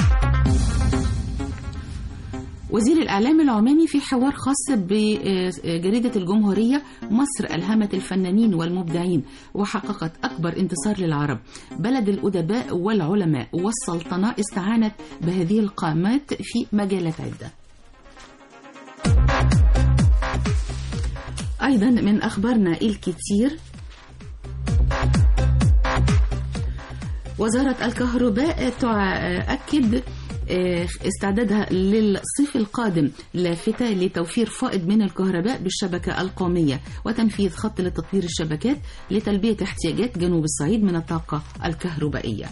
وزير الإعلام العماني في حوار خاص بجريدة الجمهورية مصر ألهمت الفنانين والمبدعين وحققت أكبر انتصار للعرب بلد الأدباء والعلماء والسلطنة استعانت بهذه القامات في مجالات عدة أيضا من أخبارنا الكثير وزارة الكهرباء تؤكد استعدادها للصيف القادم لافتة لتوفير فائض من الكهرباء بالشبكة القومية وتنفيذ خط لتطوير الشبكات لتلبية احتياجات جنوب الصعيد من الطاقة الكهربائية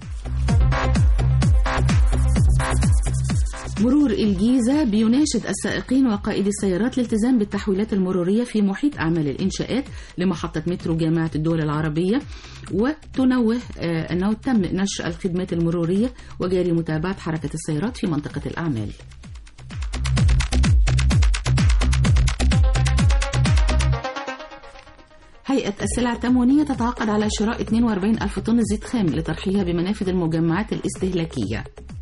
مرور الجيزة بيناشد السائقين وقائدي السيارات الالتزام بالتحويلات المرورية في محيط أعمال الإنشاءات لمحطة مترو جامعة الدول العربية وتنوه أنه تم نشر الخدمات المرورية وجاري متابعة حركة السيارات في منطقة الأعمال هيئة السلع التموينية تتعاقد على شراء 42 ألف طن زيت خام لطرحها بمنافذ المجمعات الاستهلاكية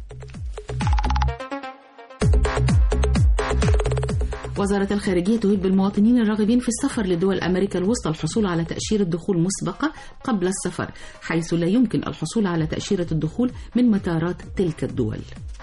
وزارة الخارجية تهيب بالمواطنين الراغبين في السفر لدول أمريكا الوسطى الحصول على تأشيرة دخول مسبقة قبل السفر حيث لا يمكن الحصول على تأشيرة الدخول من مطارات تلك الدول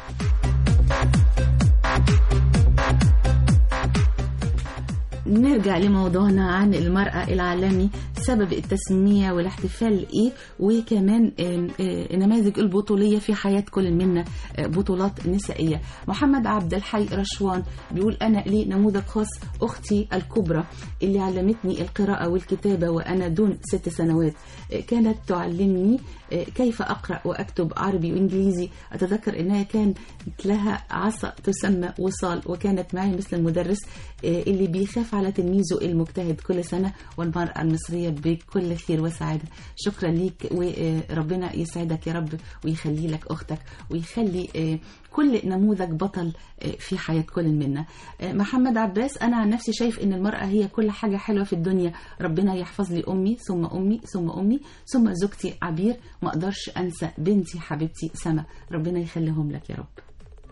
نرجع لموضوعنا عن المرأة العالمي سبب التسمية والاحتفال إيه وكمان نماذج البطولية في حياة كل منا بطولات نسائية محمد عبد الحي رشوان بيقول أنا لي نموذج خاص أختي الكبرى اللي علمتني القراءة والكتابة وأنا دون ست سنوات كانت تعلمني كيف أقرأ وأكتب عربي وإنجليزي أتذكر أنها كانت لها عصا تسمى وصال وكانت معي مثل المدرس اللي بيخاف على تلميذه المجتهد كل سنة والمرأة المصرية بكل خير وسعادة شكرا ليك وربنا يسعدك يا رب ويخلي لك أختك ويخلي كل نموذج بطل في حياة كل منا محمد عباس أنا عن نفسي شايف أن المرأة هي كل حاجة حلوة في الدنيا ربنا يحفظ لي أمي ثم أمي ثم أمي ثم زوجتي عبير ما أقدرش أنسى بنتي حبيبتي سما ربنا يخليهم لك يا رب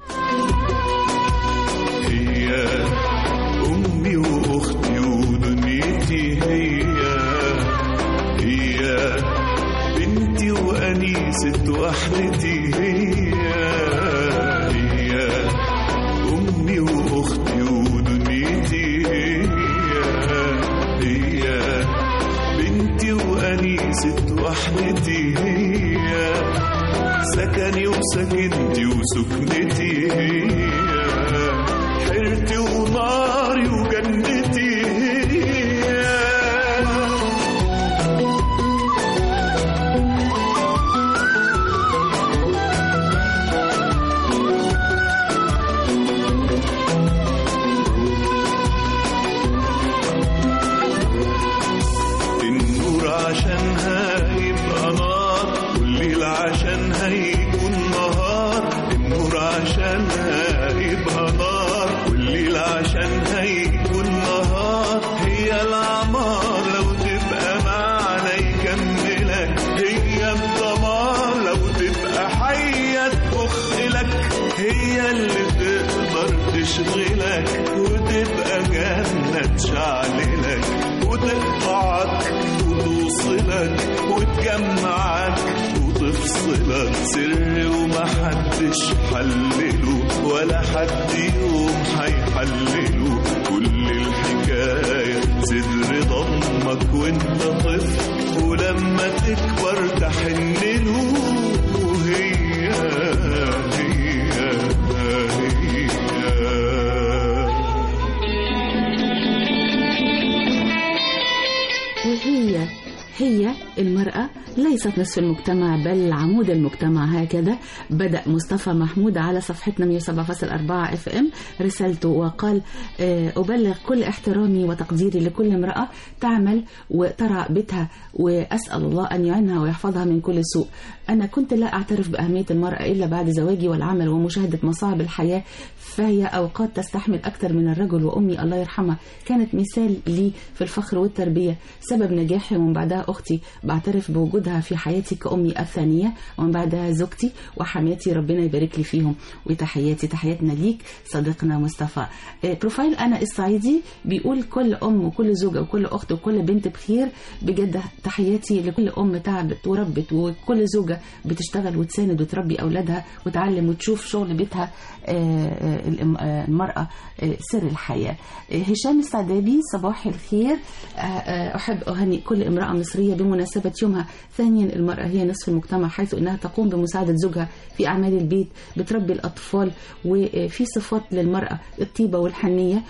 هي أمي وأختي ودنيتي هي هي بنتي وأنيسة وحدتي هي هي أمي وأختي ودنيتي هي هي بنتي وأنيسة وحدتي هي سكني وسكنتي وسكنتي هي حيرتي وناري وجنتي هي النور عشانها يبقى نار والليل عشانها يكون نهار النور عشانها يبقى نار والليل عشانها يكون نهار هي العمار لو تبقى معنا يكملك هي الدمار لو تبقى حية تبخ لك هي اللي تقدر تشغلك وتبقى جنة تشعللك وتقطعك وتوصلك وتجمعك وتفصلك سر ومحدش حلله ولا حد يوم هيحلله كل الحكاية صدر ضمك وانت طفل ولما تكبر تحنله وهي هي هي وهي هي وليست نصف المجتمع بل عمود المجتمع هكذا بدأ مصطفى محمود على صفحتنا 107.4 اف ام رسالته وقال آه، أبلغ كل احترامي وتقديري لكل امرأة تعمل وترى بيتها وأسأل الله أن يعينها ويحفظها من كل سوء أنا كنت لا أعترف بأهمية المرأة إلا بعد زواجي والعمل ومشاهدة مصاعب الحياة فهي أوقات تستحمل أكثر من الرجل وأمي الله يرحمها كانت مثال لي في الفخر والتربية سبب نجاحي ومن بعدها أختي بعترف بوجودها في حياتي كأمي الثانية ومن بعدها زوجتي وحماتي ربنا يبارك لي فيهم وتحياتي تحياتنا ليك صديقنا مصطفى آه، بروفايل أنا الصعيدي بيقول كل أم وكل زوجة وكل أخت وكل بنت بخير بجد تحياتي لكل أم تعبت وربت وكل زوجة بتشتغل وتساند وتربي أولادها وتعلم وتشوف شغل بيتها آه، آه، الام- آه، المرأة آه، سر الحياة آه، هشام السعدابي صباح الخير آه، آه، أحب أهنئ كل امرأة مصرية بمناسبة يومها ثانيا المرأة هي نصف المجتمع حيث أنها تقوم بمساعدة زوجها في أعمال البيت بتربي الأطفال وفي صفات للمرأة الطيبة والحنية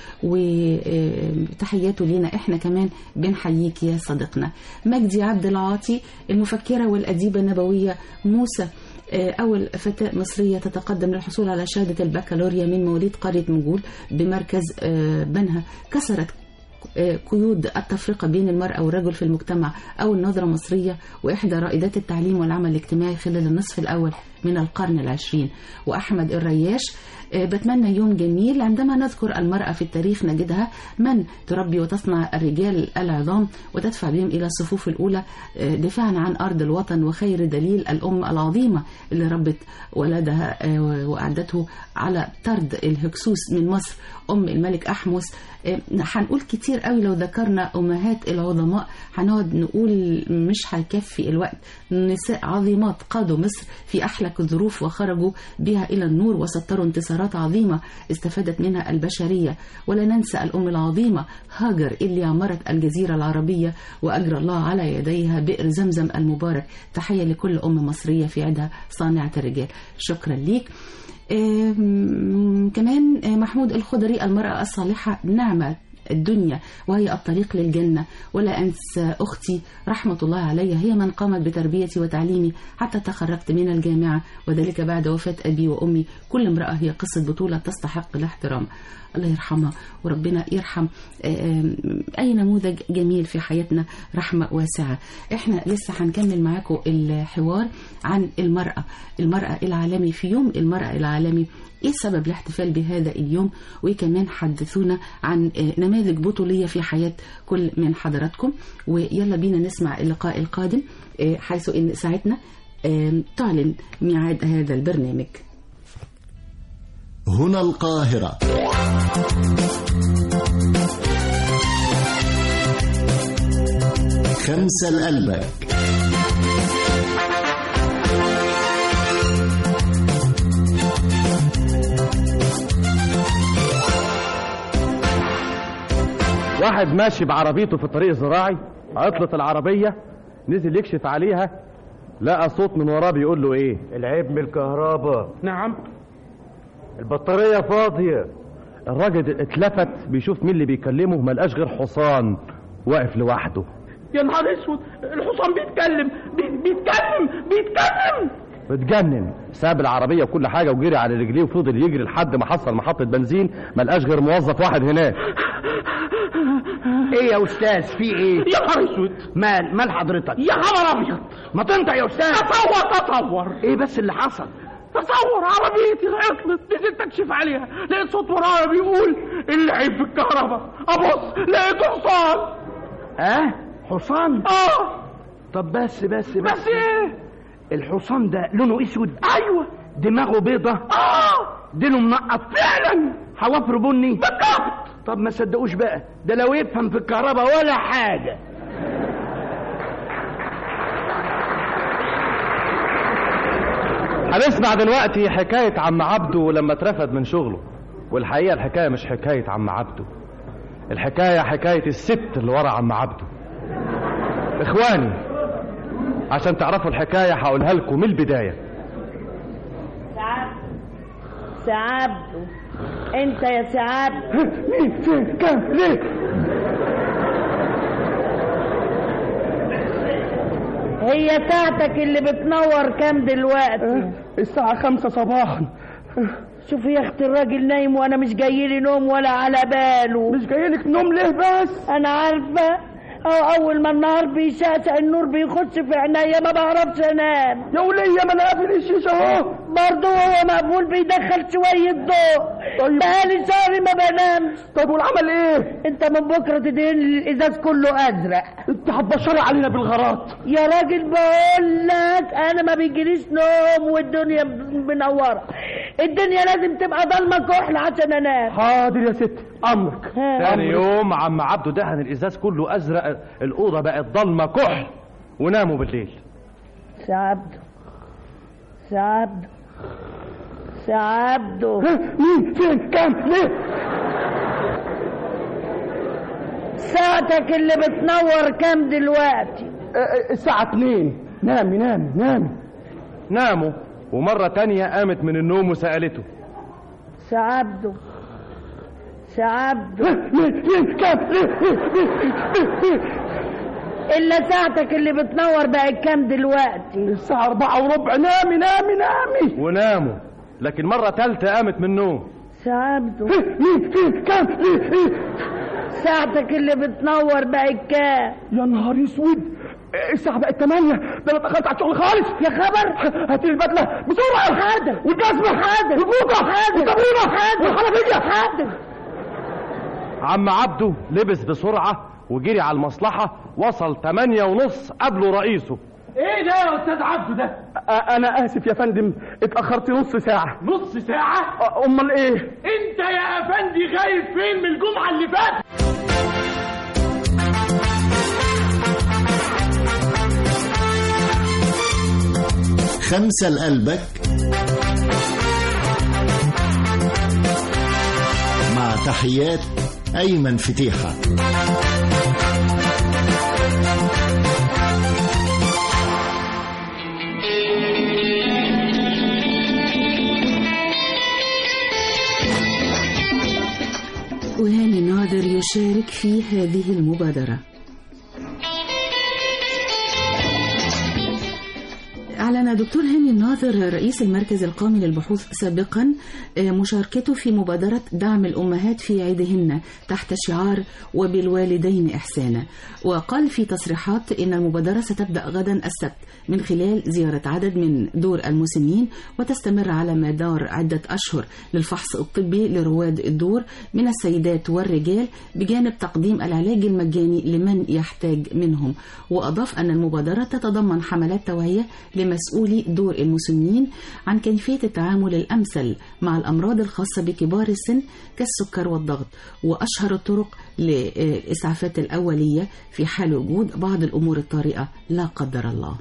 وتحياته لينا إحنا كمان بنحييك يا صديقنا مجدي عبد العاطي المفكرة والأديبة النبوية موسى آه، أول فتاة مصرية تتقدم للحصول على شهادة البكالوريا من مواليد قرية مجول بمركز آه، بنها كسرت آه، قيود التفرقة بين المرأة والرجل في المجتمع أو النظرة مصرية وإحدى رائدات التعليم والعمل الاجتماعي خلال النصف الأول من القرن العشرين وأحمد الرياش آه، بتمنى يوم جميل عندما نذكر المرأة في التاريخ نجدها من تربي وتصنع الرجال العظام وتدفع بهم إلى الصفوف الأولى آه، دفاعا عن أرض الوطن وخير دليل الأم العظيمة اللي ربت ولدها آه، وأعدته على طرد الهكسوس من مصر أم الملك أحمس آه، هنقول كتير قوي لو ذكرنا أمهات العظماء هنقعد نقول مش هيكفي الوقت نساء عظيمات قادوا مصر في أحلك الظروف وخرجوا بها إلى النور وسطروا انتصارات عظيمة استفادت منها البشرية ولا ننسى الأم العظيمة هاجر اللي عمرت الجزيرة العربية وأجرى الله على يديها بئر زمزم المبارك تحية لكل أم مصرية في عيدها صانعة الرجال شكرا ليك آم، كمان آه، محمود الخضري المرأة الصالحة نعمة الدنيا وهي الطريق للجنة ولا أنسى أختي رحمة الله عليها هي من قامت بتربيتي وتعليمي حتى تخرجت من الجامعة وذلك بعد وفاة أبي وأمي كل امرأة هي قصة بطولة تستحق الاحترام الله يرحمها وربنا يرحم آم، أي نموذج جميل في حياتنا رحمة واسعة احنا لسه هنكمل معاكم الحوار عن المرأة المرأة العالمي في يوم المرأة العالمي ايه سبب الاحتفال بهذا اليوم وكمان حدثونا عن آه، نماذج بطولية في حياة كل من حضراتكم ويلا بينا نسمع اللقاء القادم آه، حيث ان ساعتنا آم، تعلن ميعاد هذا البرنامج هنا القاهرة خمسة لقلبك واحد ماشي بعربيته في الطريق الزراعي عطلت العربية نزل يكشف عليها لقى صوت من وراه بيقول له ايه العيب من الكهرباء نعم البطارية فاضية الراجل اتلفت بيشوف مين اللي بيكلمه ما لقاش غير حصان واقف لوحده يا نهار اسود الحصان بيتكلم بي- بيتكلم بيتكلم اتجنن ساب العربية وكل حاجة وجري على رجليه وفضل يجري لحد ما حصل محطة بنزين ما لقاش غير موظف واحد هناك ايه يا استاذ في ايه يا نهار اسود مال مال حضرتك يا خبر ابيض ما تنطق يا استاذ تصور تصور ايه بس اللي حصل تصور عربيتي عطلت نزلت اكشف عليها لقيت صوت ورايا بيقول العيب في الكهرباء ابص لقيت حصان اه حصان اه طب بس بس بس, بس ايه الحصان ده لونه اسود ايوه دماغه بيضة اه ديله منقط فعلا حوافره بني بالضبط طب ما صدقوش بقى ده لو يفهم في الكهرباء ولا حاجة هنسمع دلوقتي حكاية عم عبده لما اترفد من شغله والحقيقة الحكاية مش حكاية عم عبده الحكاية حكاية الست اللي ورا عم عبده اخواني عشان تعرفوا الحكاية هقولها لكم من البداية سعاد سعاد انت يا سعاد مين فين كام ليه هي ساعتك اللي بتنور كام دلوقتي الساعة خمسة صباحا شوف يا اختي الراجل نايم وانا مش جاي لي نوم ولا على باله مش جاي لك نوم ليه بس انا عارفه أو أول ما النهار بيشعشع النور بيخش في عينيا ما بعرفش أنام يا ولية ما أنا قافل الشيشة أهو برضه هو مقفول بيدخل شوية ضوء طيب. بقالي شهر ما بنامش طيب والعمل إيه؟ أنت من بكرة تدهن لي الإزاز كله أزرق أنت هتبشري علينا بالغارات يا راجل بقول لك أنا ما بيجيليش نوم والدنيا منورة الدنيا لازم تبقى ضلمة كحل عشان أنام حاضر يا ستي أمرك ثاني يوم عم عبده دهن الازاز كله ازرق الاوضه بقت ضلمه كحل وناموا بالليل سعبده سعبده سعبده مين فين كام ليه ساعتك اللي بتنور كام دلوقتي الساعة اتنين نامي نامي نامي ناموا ومره تانية قامت من النوم وسالته سعبده سعبده مين فين كام ليه إلا ساعتك اللي بتنور بقت كام دلوقتي الساعة أربعة وربع نامي نامي نامي وناموا لكن مرة تالتة قامت من النوم سعبده مين فين كام ليه ساعتك اللي بتنور بقت كام يا نهار اسود الساعة بقت 8 ده انا اتأخرت على الشغل خالص يا خبر هاتي البدلة بسرعة حاضر والجزمة حاضر والبوطة حاضر والصابونة حاضر والحنفية حاضر عم عبده لبس بسرعة وجري على المصلحة وصل تمانية ونص قبله رئيسه ايه ده يا استاذ عبده ده انا اسف يا فندم اتاخرت نص ساعه نص ساعة امال ايه انت يا افندي غايب فين من الجمعة اللي فاتت خمسة لقلبك مع تحيات أيمن فتيحة وهاني ناظر يشارك في هذه المبادرة أعلن دكتور هاني الناظر رئيس المركز القومي للبحوث سابقا آه، مشاركته في مبادرة دعم الأمهات في عيدهن تحت شعار وبالوالدين إحسانا وقال في تصريحات إن المبادرة ستبدأ غدا السبت من خلال زيارة عدد من دور المسنين وتستمر على مدار عدة أشهر للفحص الطبي لرواد الدور من السيدات والرجال بجانب تقديم العلاج المجاني لمن يحتاج منهم وأضاف أن المبادرة تتضمن حملات توعية لمسؤولي دور المسنين عن كيفية التعامل الأمثل مع الأمراض الخاصة بكبار السن كالسكر والضغط وأشهر الطرق للإسعافات الأولية في حال وجود بعض الأمور الطارئة لا قدر الله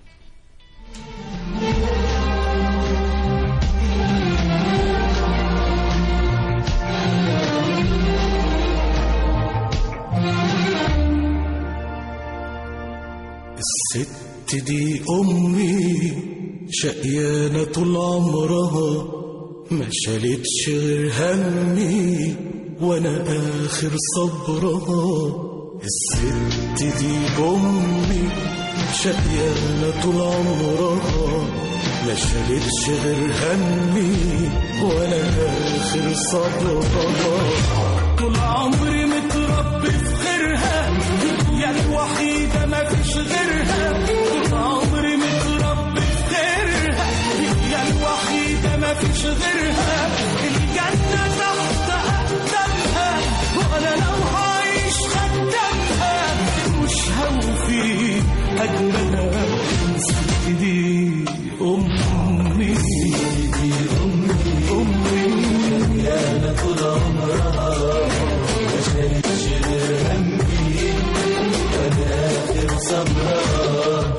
الست دي أمي شقيانة طول عمرها ما شالتش غير همي وأنا آخر صبرها الست دي أمي شقيانة طول عمرها ما شالتش غير همي وأنا آخر صبرها طول عمري متربي في خيرها يا الوحيدة ما فيش غيرها طول عمري متربي في خيرها يا الوحيدة ما فيش غيرها الجنة تحت أقدامها وأنا لو هعيش خدامها مش هوفي أجرها الست دي أمي دي أمي أمي يا أنا طول عمرها ما شالتش غير همي وأنا آخر صبرها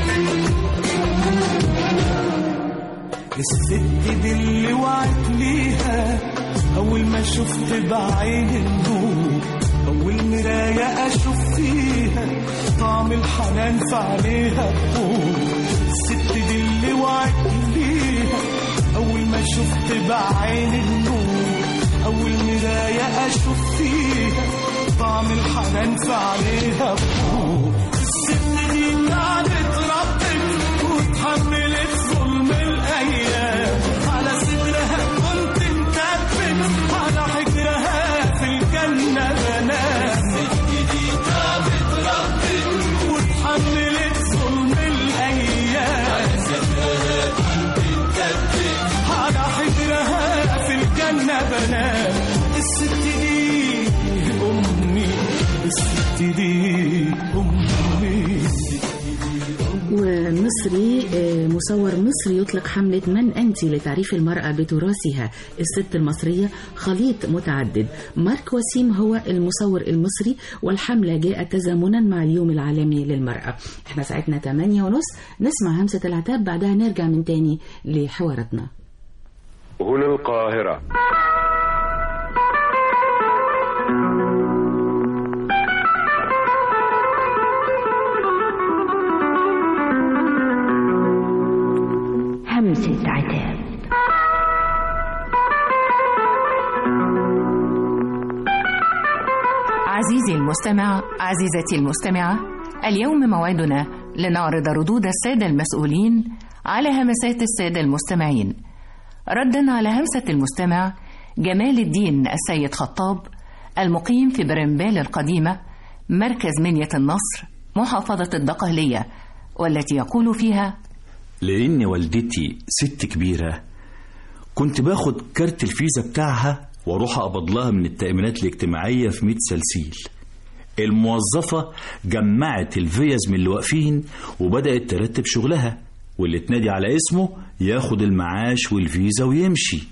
الست دي اللي وعدني ما شفت بعين النور أول مراية أشوف فيها طعم الحنان في عينيها تقول الست دي اللي وعدت ليها أول ما شفت بعين النور أول مراية أشوف فيها طعم الحنان في عينيها تقول الست دي قعدت ربت وتحملت ظلم الأيام على صدرها كنت مكبت على حجرها في الجنة بنات الست دي قعدت ربت وتحملت ظلم الأيام على صدرها كنت مكبت على حجرها في الجنة بنات الست دي أمي الست دي أمي ومصري آه، مصور مصري يطلق حملة من أنت لتعريف المرأة بتراثها الست المصرية خليط متعدد مارك وسيم هو المصور المصري والحملة جاءت تزامنا مع اليوم العالمي للمرأة احنا ساعتنا 8 ونص نسمع همسة العتاب بعدها نرجع من تاني لحواراتنا هنا القاهرة همسة عتاب عزيزي المستمع عزيزتي المستمعة اليوم موعدنا لنعرض ردود السادة المسؤولين على همسات السادة المستمعين ردا على همسة المستمع جمال الدين السيد خطاب المقيم في برمبال القديمة مركز منية النصر محافظة الدقهلية والتي يقول فيها لأن والدتي ست كبيرة كنت باخد كارت الفيزا بتاعها واروح اقبض لها من التأمينات الاجتماعية في 100 سلسيل الموظفة جمعت الفيز من اللي واقفين وبدأت ترتب شغلها واللي تنادي على اسمه ياخد المعاش والفيزا ويمشي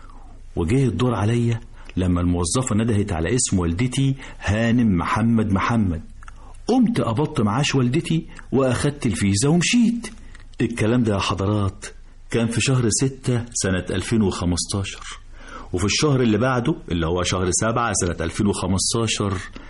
وجه الدور عليا لما الموظفة ندهت على اسم والدتي هانم محمد محمد قمت قبضت معاش والدتي وأخدت الفيزا ومشيت الكلام ده يا حضرات كان في شهر ستة سنة 2015 وفي الشهر اللي بعده اللي هو شهر سبعة سنة 2015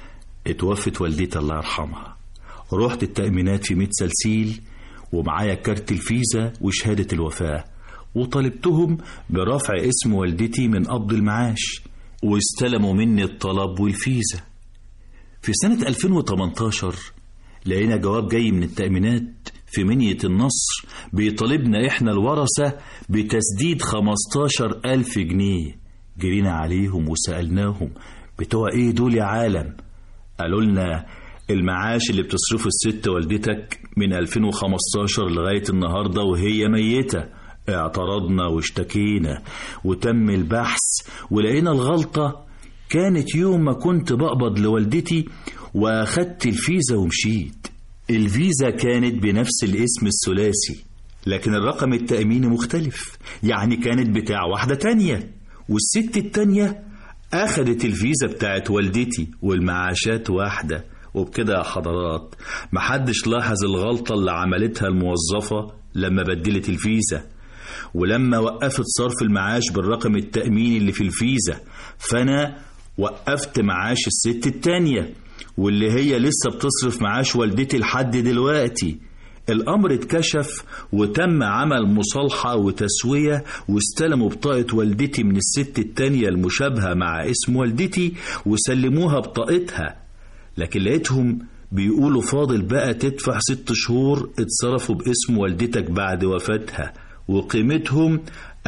اتوفت والدتي الله يرحمها رحت التأمينات في 100 سلسيل ومعايا كارت الفيزا وشهادة الوفاة وطالبتهم برفع اسم والدتي من قبض المعاش واستلموا مني الطلب والفيزا في سنة 2018 لقينا جواب جاي من التأمينات في منية النصر بيطالبنا إحنا الورثة بتسديد 15 ألف جنيه جرينا عليهم وسألناهم بتوع إيه دول يا عالم قالوا لنا المعاش اللي بتصرفه الست والدتك من 2015 لغاية النهاردة وهي ميتة اعترضنا واشتكينا وتم البحث ولقينا الغلطة كانت يوم ما كنت بقبض لوالدتي واخدت الفيزا ومشيت الفيزا كانت بنفس الاسم الثلاثي لكن الرقم التأميني مختلف يعني كانت بتاع واحدة تانية والست التانية أخدت الفيزا بتاعت والدتي والمعاشات واحدة وبكده يا حضرات محدش لاحظ الغلطة اللي عملتها الموظفة لما بدلت الفيزا ولما وقفت صرف المعاش بالرقم التأميني اللي في الفيزا فأنا وقفت معاش الست التانية واللي هي لسه بتصرف معاش والدتي لحد دلوقتي الأمر اتكشف وتم عمل مصالحة وتسوية واستلموا بطاقة والدتي من الست التانية المشابهة مع اسم والدتي وسلموها بطاقتها لكن لقيتهم بيقولوا فاضل بقى تدفع ست شهور اتصرفوا باسم والدتك بعد وفاتها وقيمتهم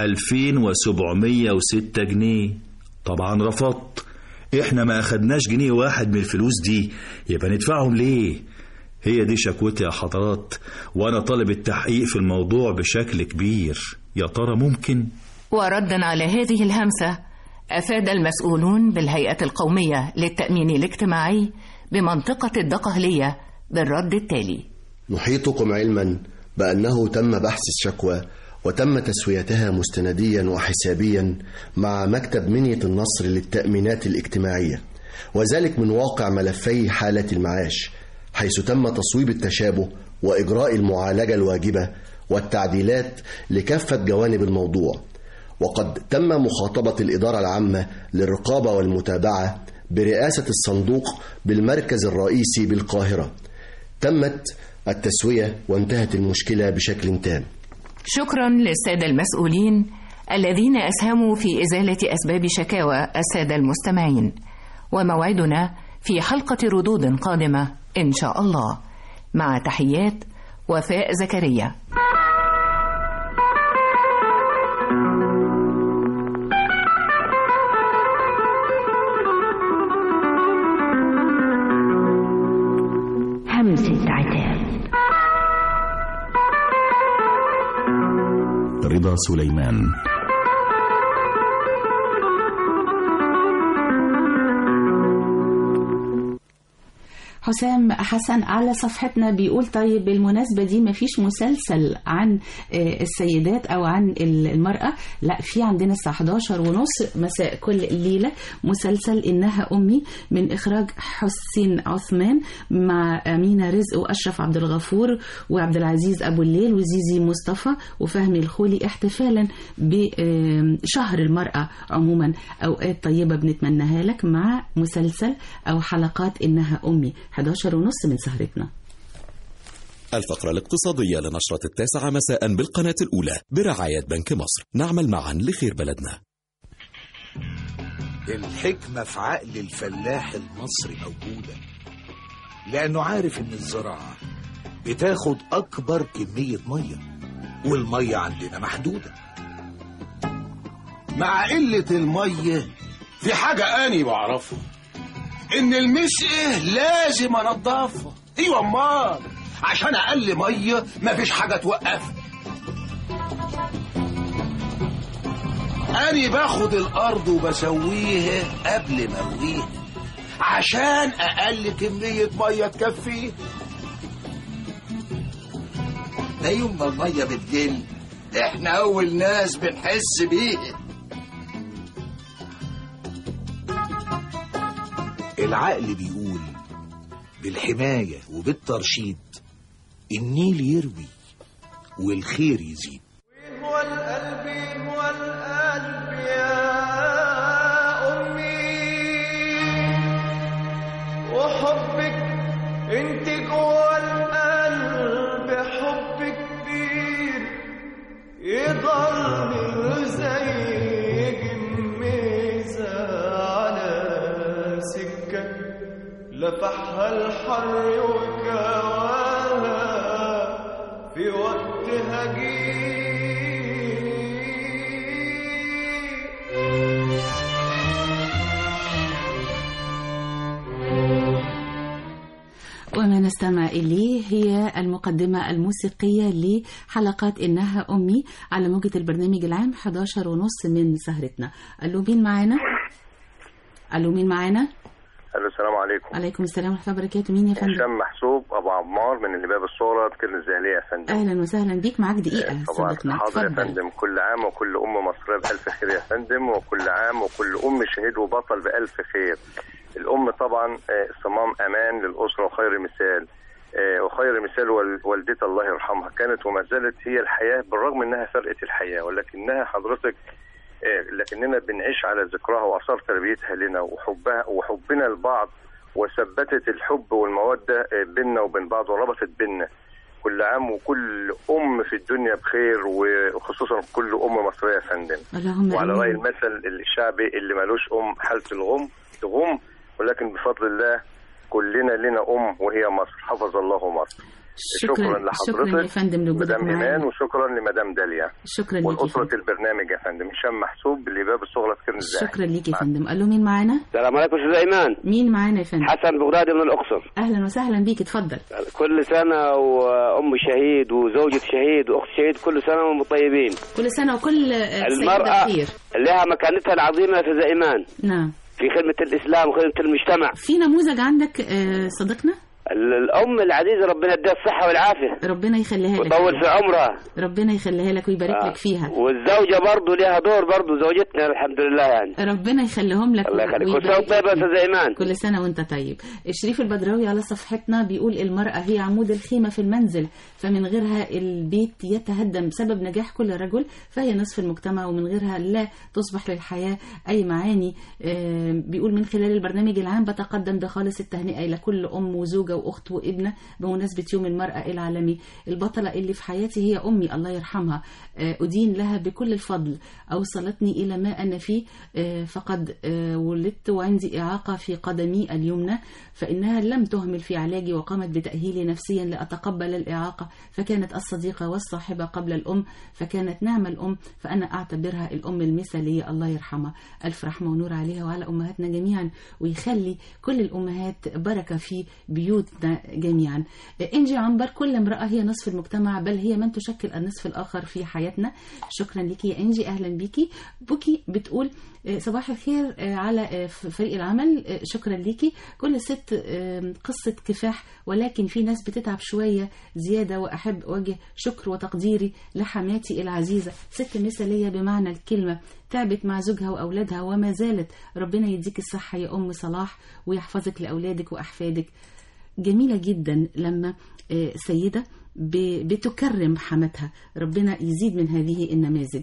2706 جنيه طبعا رفضت احنا ما اخدناش جنيه واحد من الفلوس دي يبقى ندفعهم ليه هي دي شكوتي يا حضرات وانا طالب التحقيق في الموضوع بشكل كبير يا ترى ممكن وردا على هذه الهمسة أفاد المسؤولون بالهيئة القومية للتأمين الاجتماعي بمنطقة الدقهلية بالرد التالي نحيطكم علما بأنه تم بحث الشكوى وتم تسويتها مستنديا وحسابيا مع مكتب منية النصر للتأمينات الاجتماعية وذلك من واقع ملفي حالة المعاش حيث تم تصويب التشابه وإجراء المعالجة الواجبة والتعديلات لكافة جوانب الموضوع وقد تم مخاطبة الإدارة العامة للرقابة والمتابعة برئاسة الصندوق بالمركز الرئيسي بالقاهرة تمت التسوية وانتهت المشكلة بشكل تام شكرا للسادة المسؤولين الذين أسهموا في إزالة أسباب شكاوى السادة المستمعين وموعدنا في حلقة ردود قادمة إن شاء الله مع تحيات وفاء زكريا همسة عتاب رضا سليمان حسام حسن على صفحتنا بيقول طيب بالمناسبة دي مفيش مسلسل عن آه، السيدات أو عن ال- المرأة لا في عندنا الساعة 11 ونص مساء كل ليلة مسلسل إنها أمي من إخراج حسين عثمان مع أمينة رزق وأشرف عبد الغفور وعبد العزيز أبو الليل وزيزي مصطفى وفهمي الخولي احتفالا بشهر المرأة عموما أوقات طيبة بنتمناها لك مع مسلسل أو حلقات إنها أمي 11 ونص من سهرتنا الفقرة الاقتصادية لنشرة التاسعة مساء بالقناة الأولى برعاية بنك مصر نعمل معا لخير بلدنا الحكمة في عقل الفلاح المصري موجودة لأنه عارف إن الزراعة بتاخد أكبر كمية مية والمية عندنا محدودة مع قلة المية في حاجة أني بعرفها إن المسقة لازم أنضفها أيوة أمال عشان أقل مية مفيش حاجة توقفها أني باخد الأرض وبسويها قبل ما أرويها عشان أقل كمية مية تكفيه ده يوم ما المية بتقل إحنا أول ناس بنحس بيها العقل بيقول بالحماية وبالترشيد النيل يروي والخير يزيد هو القلب هو القلب يا أمي وحبك انت جوه القلب حب كبير يضل زي جميزة على سكة لفحها الحر وكواها في وقت وما نستمع إليه هي المقدمة الموسيقية لحلقات إنها أمي على موجة البرنامج العام 11 ونص من سهرتنا ألو مين معانا؟ ألو مين معانا؟ الو السلام عليكم عليكم السلام ورحمة الله وبركاته مين يا فندم؟ هشام محسوب ابو عمار من الباب الصغرى تكن الزهليه يا فندم أهلا وسهلا بيك معاك دقيقة طبعا صديقنا حاضر يا اتفضل فندم كل عام وكل ام مصريه بالف خير يا فندم وكل عام وكل ام شهيد وبطل بالف خير الام طبعا آه، صمام امان للاسره وخير مثال آه، وخير مثال وال- والدتها الله يرحمها كانت وما زالت هي الحياه بالرغم انها فرقت الحياه ولكنها حضرتك آه، لكننا بنعيش على ذكرها واثار تربيتها لنا وحبها وحبنا لبعض وثبتت الحب والموده آه، بيننا وبين بعض وربطت بيننا كل عام وكل ام في الدنيا بخير وخصوصا كل ام مصريه يا فندم اللهم وعلى راي آمين. المثل الشعبي اللي ملوش ام حاله الغم تغم ولكن بفضل الله كلنا لنا ام وهي مصر حفظ الله مصر شكرا شكرا لحضرتك يا فندم لوجودك مدام ايمان معانا وشكرا لمدام داليا شكرا ليك يا والاسره فندم البرنامج يا فندم هشام محسوب اللي باب الصغرى في كرم الزاهد شكرا ليك يا فندم ألو مين معانا؟ السلام عليكم استاذ ايمان مين معانا يا فندم؟ حسن بغدادي من الاقصر أهلا وسهلا بيك اتفضل كل سنه وام شهيد وزوجة شهيد واخت شهيد كل سنه وهم طيبين كل سنة وكل آه، المرأة سيدة خير لها مكانتها العظيمه يا استاذ ايمان نعم في خدمه الاسلام وخدمه المجتمع في نموذج عندك آه، صديقنا؟ ال- الام العزيزه ربنا يديها الصحه والعافيه ربنا يخليها لك ويطول في عمرها ربنا يخليها لك ويبارك آه. لك فيها والزوجه برضه ليها دور برضه زوجتنا الحمد لله يعني ربنا يخليهم لك الله يخليك كل ويبارك سنه وأنت طيب يا لك. استاذ ايمان كل سنة وانت طيب الشريف البدراوي على صفحتنا بيقول المرأة هي عمود الخيمة في المنزل فمن غيرها البيت يتهدم بسبب نجاح كل رجل فهي نصف المجتمع ومن غيرها لا تصبح للحياة أي معاني آه، بيقول من خلال البرنامج العام بتقدم بخالص التهنئة إلى كل أم وزوجة وأخت وابنة بمناسبة يوم المرأة العالمي البطلة اللي في حياتي هي أمي الله يرحمها آه، أدين لها بكل الفضل أوصلتني إلى ما أنا فيه آه، فقد آه، ولدت وعندي إعاقة في قدمي اليمنى فإنها لم تهمل في علاجي وقامت بتأهيلي نفسيا لأتقبل الإعاقة فكانت الصديقة والصاحبة قبل الأم فكانت نعم الأم فأنا أعتبرها الأم المثالية الله يرحمها ألف رحمة ونور عليها وعلى أمهاتنا جميعا ويخلي كل الأمهات بركة في بيوتنا جميعا إنجي عنبر كل امرأة هي نصف المجتمع بل هي من تشكل النصف الآخر في حياتنا شكرا لك يا إنجي أهلا بيكي بوكي بتقول آه، صباح الخير آه، على آه، ف- فريق العمل آه، شكرا ليكي كل ست آه، قصة كفاح ولكن في ناس بتتعب شوية زيادة وأحب أوجه شكر وتقديري لحماتي العزيزة ست مثالية بمعنى الكلمة تعبت مع زوجها وأولادها وما زالت ربنا يديك الصحة يا أم صلاح ويحفظك لأولادك وأحفادك جميلة جدا لما آه، سيدة ب- بتكرم حماتها ربنا يزيد من هذه النماذج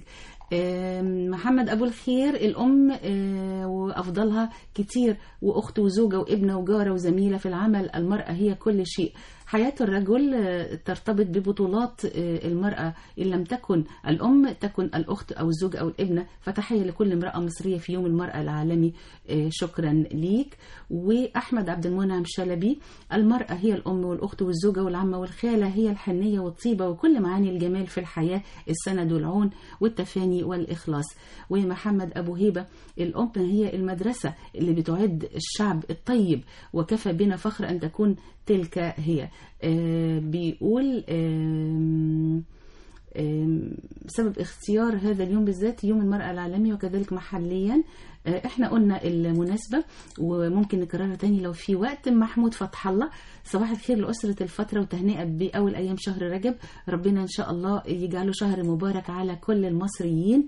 آم، محمد أبو الخير الأم آه، وأفضلها كتير وأخت وزوجة وابنة وجارة وزميلة في العمل المرأة هي كل شيء حياة الرجل آه، ترتبط ببطولات آه، المرأة إن لم تكن الأم تكن الأخت أو الزوجة أو الابنة فتحية لكل امرأة مصرية في يوم المرأة العالمي آه، شكرا ليك وأحمد عبد المنعم شلبي المرأة هي الأم والأخت والزوجة والعمة والخالة هي الحنية والطيبة وكل معاني الجمال في الحياة السند والعون والتفاني والإخلاص ومحمد أبو هيبة الأم هي المدرسة اللي بتعد الشعب الطيب وكفى بنا فخر أن تكون تلك هي آه، بيقول آم، آم، سبب اختيار هذا اليوم بالذات يوم المرأة العالمي وكذلك محليا آه، احنا قلنا المناسبة وممكن نكررها تاني لو في وقت محمود فتح الله صباح الخير لأسرة الفترة وتهنئة بأول أيام شهر رجب ربنا إن شاء الله يجعله شهر مبارك على كل المصريين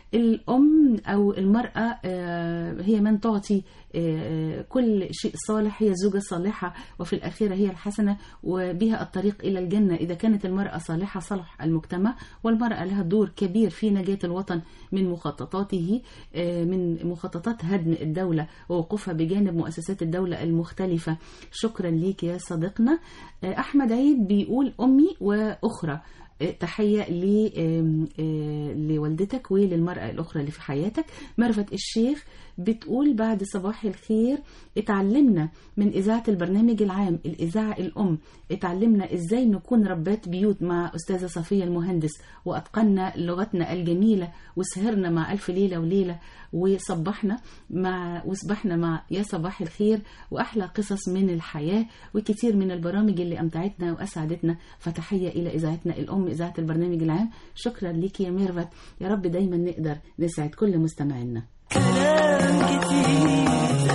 الأم أو المرأة آه، هي من تعطي آه، كل شيء صالح هي زوجة صالحة وفي الأخيرة هي الحسنة وبها الطريق إلى الجنة إذا كانت المرأة صالحة صلح المجتمع والمرأة لها دور كبير في نجاة الوطن من مخططاته آه، من مخططات هدم الدولة ووقوفها بجانب مؤسسات الدولة المختلفة شكرا ليك يا صديقنا آه، أحمد عيد بيقول أمي وأخرى تحية ل- آم، آه، لوالدتك وللمرأة الأخرى اللي في حياتك مرفت الشيخ بتقول بعد صباح الخير اتعلمنا من إذاعة البرنامج العام الإذاعة الأم اتعلمنا إزاي نكون ربات بيوت مع أستاذة صفية المهندس وأتقنا لغتنا الجميلة وسهرنا مع ألف ليلة وليلة وصبحنا مع وصبحنا مع يا صباح الخير وأحلى قصص من الحياة وكتير من البرامج اللي أمتعتنا وأسعدتنا فتحية إلى إذاعتنا الأم إذاعة البرنامج العام شكرا لك يا ميرفت يا رب دايما نقدر نسعد كل مستمعينا كلام كتير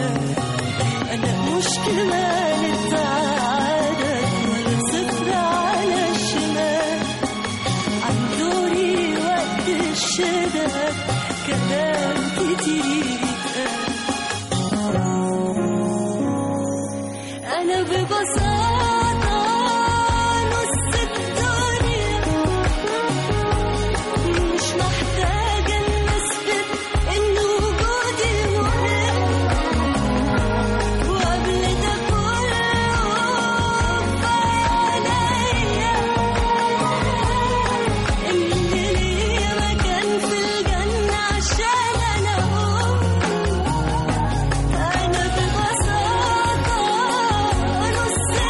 أنا مش كمان السعادة ولا صفر على الشمال عن دوري وقت الشدة كلام كتير أنا ببساطة نص الدنيا مش محتاجة لنثبت إن وجودي مهم وقبل ده كله كفاية عليا إن ليا مكان في الجنة عشان أنا أم أنا ببساطة نص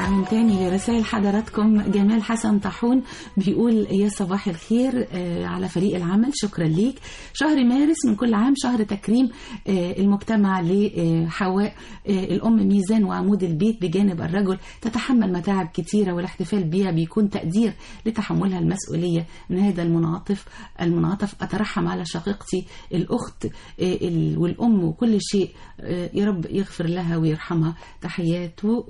من تاني لرسائل حضراتكم جمال حسن طاحون بيقول يا صباح الخير آه، على فريق العمل شكرا ليك شهر مارس من كل عام شهر تكريم آه، المجتمع لحواء آه، الأم ميزان وعمود البيت بجانب الرجل تتحمل متاعب كتيرة والاحتفال بيها بيكون تقدير لتحملها المسؤولية من هذا المنعطف المنعطف أترحم على شقيقتي الأخت آه، ال- والأم وكل شيء آه، يا رب يغفر لها ويرحمها تحياته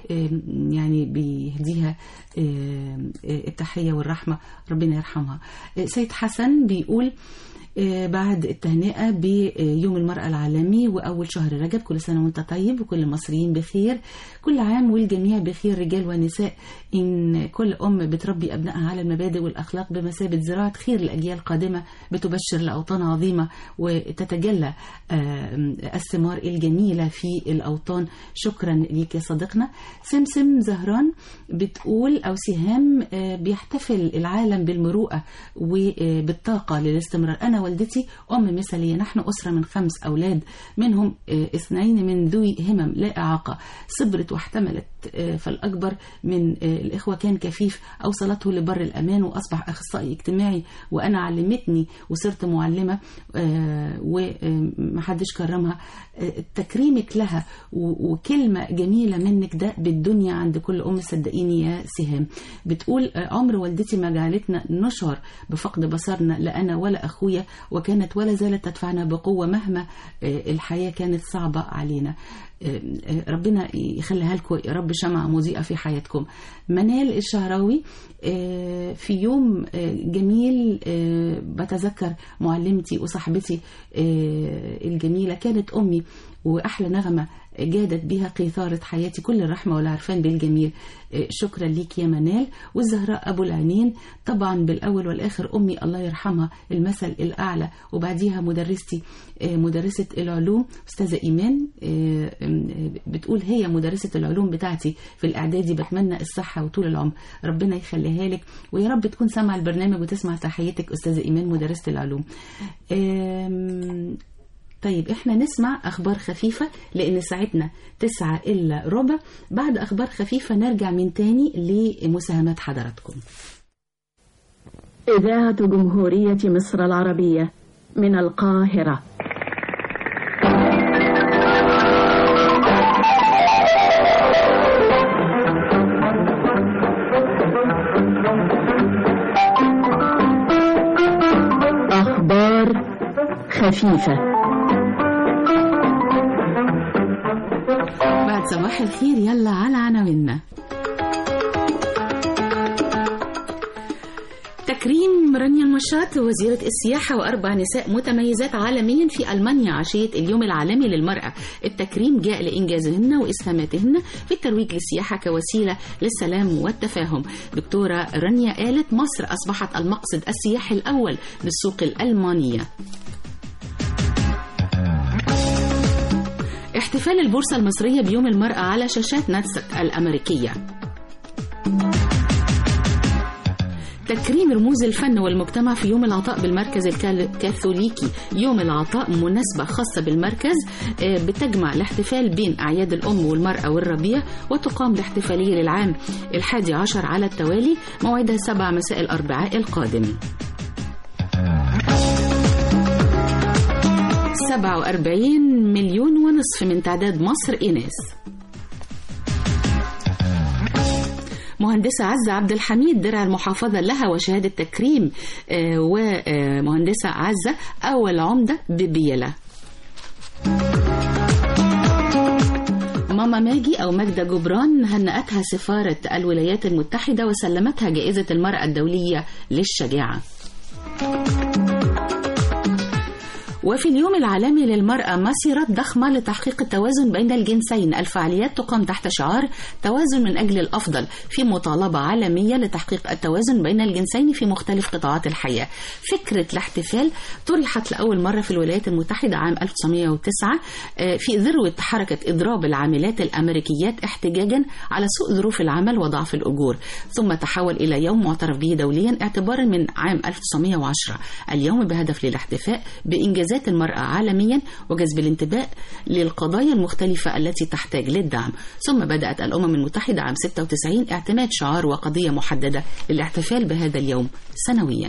ويعني بيهديها آه، آه، التحية والرحمة ربنا يرحمها آه، سيد حسن بيقول آه، بعد التهنئة بيوم المرأة العالمي وأول شهر رجب كل سنة وأنت طيب وكل المصريين بخير كل عام والجميع بخير رجال ونساء إن كل أم بتربي أبنائها على المبادئ والأخلاق بمثابة زراعة خير لأجيال قادمة بتبشر لأوطان عظيمة وتتجلى آه، الثمار الجميلة في الأوطان شكرا ليك يا صديقنا سمسم زهران بتقول أو سهام آه، بيحتفل العالم بالمروءة وبالطاقة للاستمرار أنا والدتي أم مثالية نحن أسرة من خمس أولاد منهم آه، اثنين من ذوي همم لا إعاقة صبرت واحتملت آه، فالأكبر من آه، الإخوة كان كفيف أوصلته لبر الأمان وأصبح أخصائي اجتماعي وأنا علمتني وصرت معلمة آه، ومحدش كرمها آه، تكريمك لها و- وكلمة جميلة منك ده بالدنيا عند كل أم صدقيني يا سهام بتقول آه، عمر والدتي ما جعلتنا نشعر بفقد بصرنا لا أنا ولا أخويا وكانت ولا زالت تدفعنا بقوة مهما آه، الحياة كانت صعبة علينا آه، آه، ربنا يخليها لكم يا رب شمعة مضيئة في حياتكم منال الشهراوي آه، في يوم آه، جميل آه، بتذكر معلمتي وصاحبتي آه، الجميلة كانت أمي وأحلى نغمة جادت بها قيثارة حياتي كل الرحمة والعرفان بالجميل آه، شكرا ليك يا منال والزهراء أبو العينين طبعا بالأول والآخر أمي الله يرحمها المثل الأعلى وبعديها مدرستي آه، مدرسة العلوم أستاذة إيمان آه، آه، بتقول هي مدرسة العلوم بتاعتي في الإعدادي بتمنى الصحة وطول العمر ربنا يخليها لك ويا رب تكون سامعة البرنامج وتسمع تحياتك أستاذة إيمان مدرسة العلوم آم، طيب احنا نسمع اخبار خفيفة لان ساعتنا تسعة الا ربع بعد اخبار خفيفة نرجع من تاني لمساهمات حضراتكم إذاعة جمهورية مصر العربية من القاهرة أخبار خفيفة بعد صباح الخير يلا على عناويننا تكريم رانيا المشاط وزيرة السياحة وأربع نساء متميزات عالميا في ألمانيا عشية اليوم العالمي للمرأة التكريم جاء لإنجازهن وإسهاماتهن في الترويج للسياحة كوسيلة للسلام والتفاهم دكتورة رانيا قالت مصر أصبحت المقصد السياحي الأول للسوق الألمانية احتفال البورصة المصرية بيوم المرأة على شاشات ناتسك الأمريكية تكريم رموز الفن والمجتمع في يوم العطاء بالمركز الكاثوليكي يوم العطاء مناسبة خاصة بالمركز آه، بتجمع الاحتفال بين أعياد الأم والمرأة والربيع وتقام الاحتفالية للعام الحادي عشر على التوالي موعدها سبع مساء الأربعاء القادم 47 مليون ونصف من تعداد مصر إناث مهندسة عزة عبد الحميد درع المحافظة لها وشهادة تكريم آه، ومهندسة عزة أول عمدة ببيلة ماما ماجي أو ماجدة جبران هنأتها سفارة الولايات المتحدة وسلمتها جائزة المرأة الدولية للشجاعة وفي اليوم العالمي للمرأة مسيرات ضخمة لتحقيق التوازن بين الجنسين الفعاليات تقام تحت شعار توازن من أجل الأفضل في مطالبة عالمية لتحقيق التوازن بين الجنسين في مختلف قطاعات الحياة فكرة الاحتفال طرحت لأول مرة في الولايات المتحدة عام 1909 آه، في ذروة حركة إضراب العاملات الأمريكيات احتجاجا على سوء ظروف العمل وضعف الأجور ثم تحول إلى يوم معترف به دوليا اعتبارا من عام 1910 اليوم بهدف للاحتفاء بإنجازات إنجازات المرأة عالميا وجذب الانتباه للقضايا المختلفة التي تحتاج للدعم ثم بدأت الأمم المتحدة عام 96 اعتماد شعار وقضية محددة للاحتفال بهذا اليوم سنويا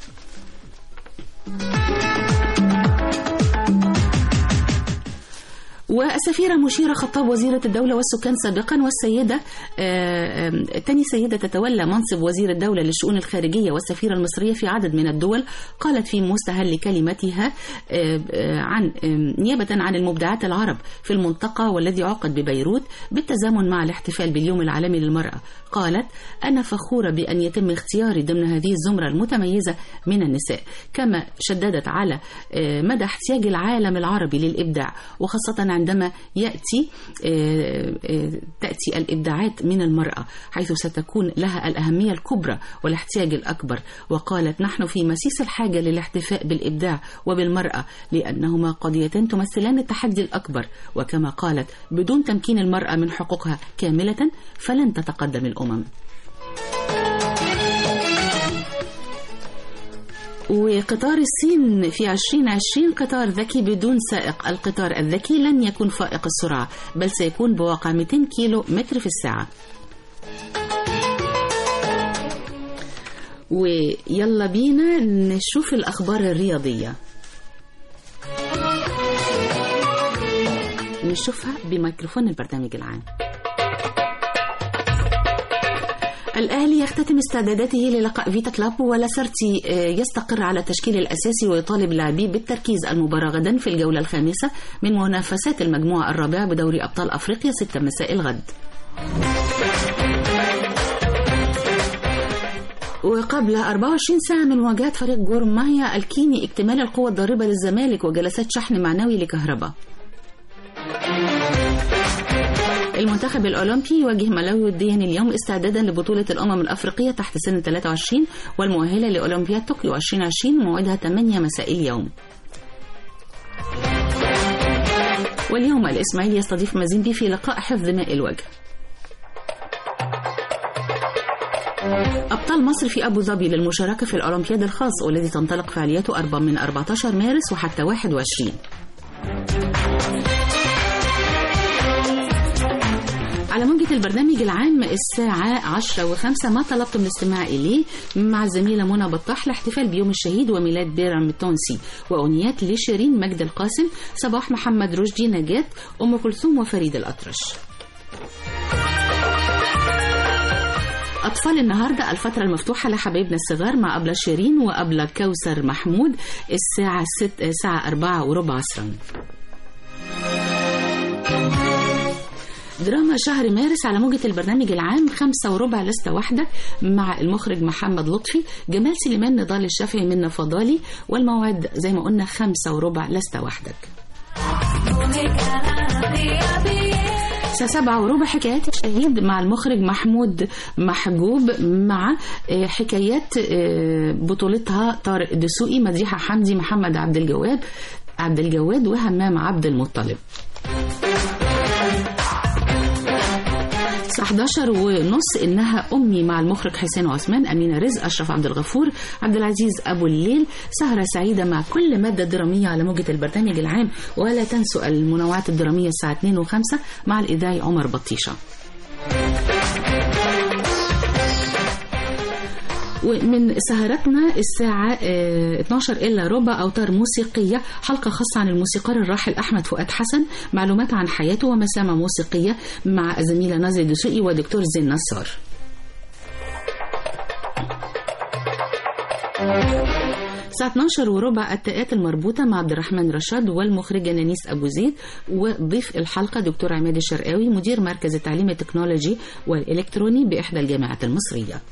والسفيرة مشيرة خطاب وزيرة الدولة والسكان سابقا والسيدة آه، آه، تاني سيدة تتولى منصب وزير الدولة للشؤون الخارجية والسفيرة المصرية في عدد من الدول قالت في مستهل كلمتها آه، آه، عن آه، نيابة عن المبدعات العرب في المنطقة والذي عقد ببيروت بالتزامن مع الاحتفال باليوم العالمي للمرأة قالت أنا فخورة بأن يتم اختياري ضمن هذه الزمرة المتميزة من النساء كما شددت على آه، مدى احتياج العالم العربي للإبداع وخاصة عندما يأتي آه، آه، تأتي الإبداعات من المرأة حيث ستكون لها الأهمية الكبرى والاحتياج الأكبر وقالت نحن في مسيس الحاجة للاحتفاء بالإبداع وبالمرأة لأنهما قضيتان تمثلان التحدي الأكبر وكما قالت بدون تمكين المرأة من حقوقها كاملة فلن تتقدم الأمم وقطار الصين في 2020 قطار ذكي بدون سائق القطار الذكي لن يكون فائق السرعة بل سيكون بواقع 200 كيلو متر في الساعة ويلا بينا نشوف الأخبار الرياضية نشوفها بميكروفون البرنامج العام الأهلي يختتم استعداداته للقاء فيتا كلاب ولاسارتي آه، يستقر على التشكيل الأساسي ويطالب لاعبيه بالتركيز المباراة غدا في الجولة الخامسة من منافسات المجموعة الرابعة بدوري أبطال أفريقيا 6 مساء الغد وقبل 24 ساعة من مواجهة فريق جورمايا الكيني اكتمال القوة الضاربة للزمالك وجلسات شحن معنوي لكهرباء المنتخب الأولمبي يواجه ملاوي وديا اليوم استعدادا لبطولة الأمم الأفريقية تحت سن 23 والمؤهلة لأولمبياد طوكيو 2020 موعدها 8 مساء اليوم واليوم الإسماعيلي يستضيف مازيمبي في لقاء حفظ ماء الوجه أبطال مصر في أبو ظبي للمشاركة في الأولمبياد الخاص والذي تنطلق فعالياته أربع من 14 مارس وحتى 21 على موجة البرنامج العام الساعة 10 وخمسة ما طلبتم الاستماع إليه مع الزميلة منى بطاح لاحتفال بيوم الشهيد وميلاد بيرام التونسي وأغنيات لشيرين مجد القاسم صباح محمد رشدي نجاة أم كلثوم وفريد الأطرش أطفال النهاردة الفترة المفتوحة لحبايبنا الصغار مع أبلة شيرين وأبلة كوثر محمود الساعة ست الساعة أربعة وربع عصرا دراما شهر مارس على موجة البرنامج العام خمسة وربع لستة واحدة مع المخرج محمد لطفي جمال سليمان نضال الشافعي منا فضالي والموعد زي ما قلنا خمسة وربع لستة وحدك الساعة سبعة وربع حكايات الشهيد مع المخرج محمود محجوب مع آه، حكايات آه، بطولتها طارق دسوقي مديحة حمدي محمد عبد الجواد عبد الجواد وهمام عبد المطلب الساعة 11 ونص إنها أمي مع المخرج حسين عثمان أمينة رزق أشرف عبد الغفور عبد العزيز أبو الليل سهرة سعيدة مع كل مادة درامية على موجة البرنامج العام ولا تنسوا المنوعات الدرامية الساعة 2 و5 مع الإذاعي عمر بطيشة ومن سهرتنا الساعة آه، 12 إلا ربع أوتار موسيقية حلقة خاصة عن الموسيقار الراحل أحمد فؤاد حسن معلومات عن حياته ومسامة موسيقية مع الزميلة نازل دسوقي ودكتور زين نصار الساعة 12 وربع التاءات المربوطة مع عبد الرحمن رشاد والمخرجة نانيس أبو زيد وضيف الحلقة دكتور عماد الشرقاوي مدير مركز التعليم التكنولوجي والإلكتروني بإحدى الجامعات المصرية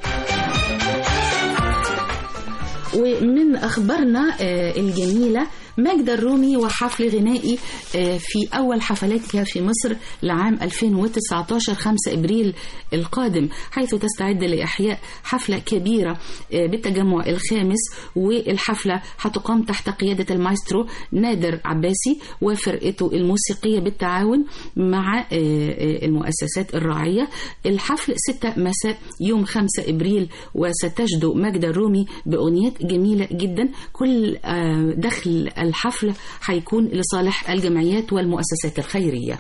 ومن أخبارنا آه، الجميلة ماجدة الرومي وحفل غنائي آه، في أول حفلاتها في مصر لعام 2019 5 إبريل القادم حيث تستعد لإحياء حفلة كبيرة آه، بالتجمع الخامس والحفلة هتقام تحت قيادة المايسترو نادر عباسي وفرقته الموسيقية بالتعاون مع آه، آه، المؤسسات الراعية الحفل 6 مساء يوم 5 إبريل وستجدو ماجدة الرومي بأغنيات جميلة جدا كل آه، دخل الحفل هيكون لصالح الجمعيات والمؤسسات الخيرية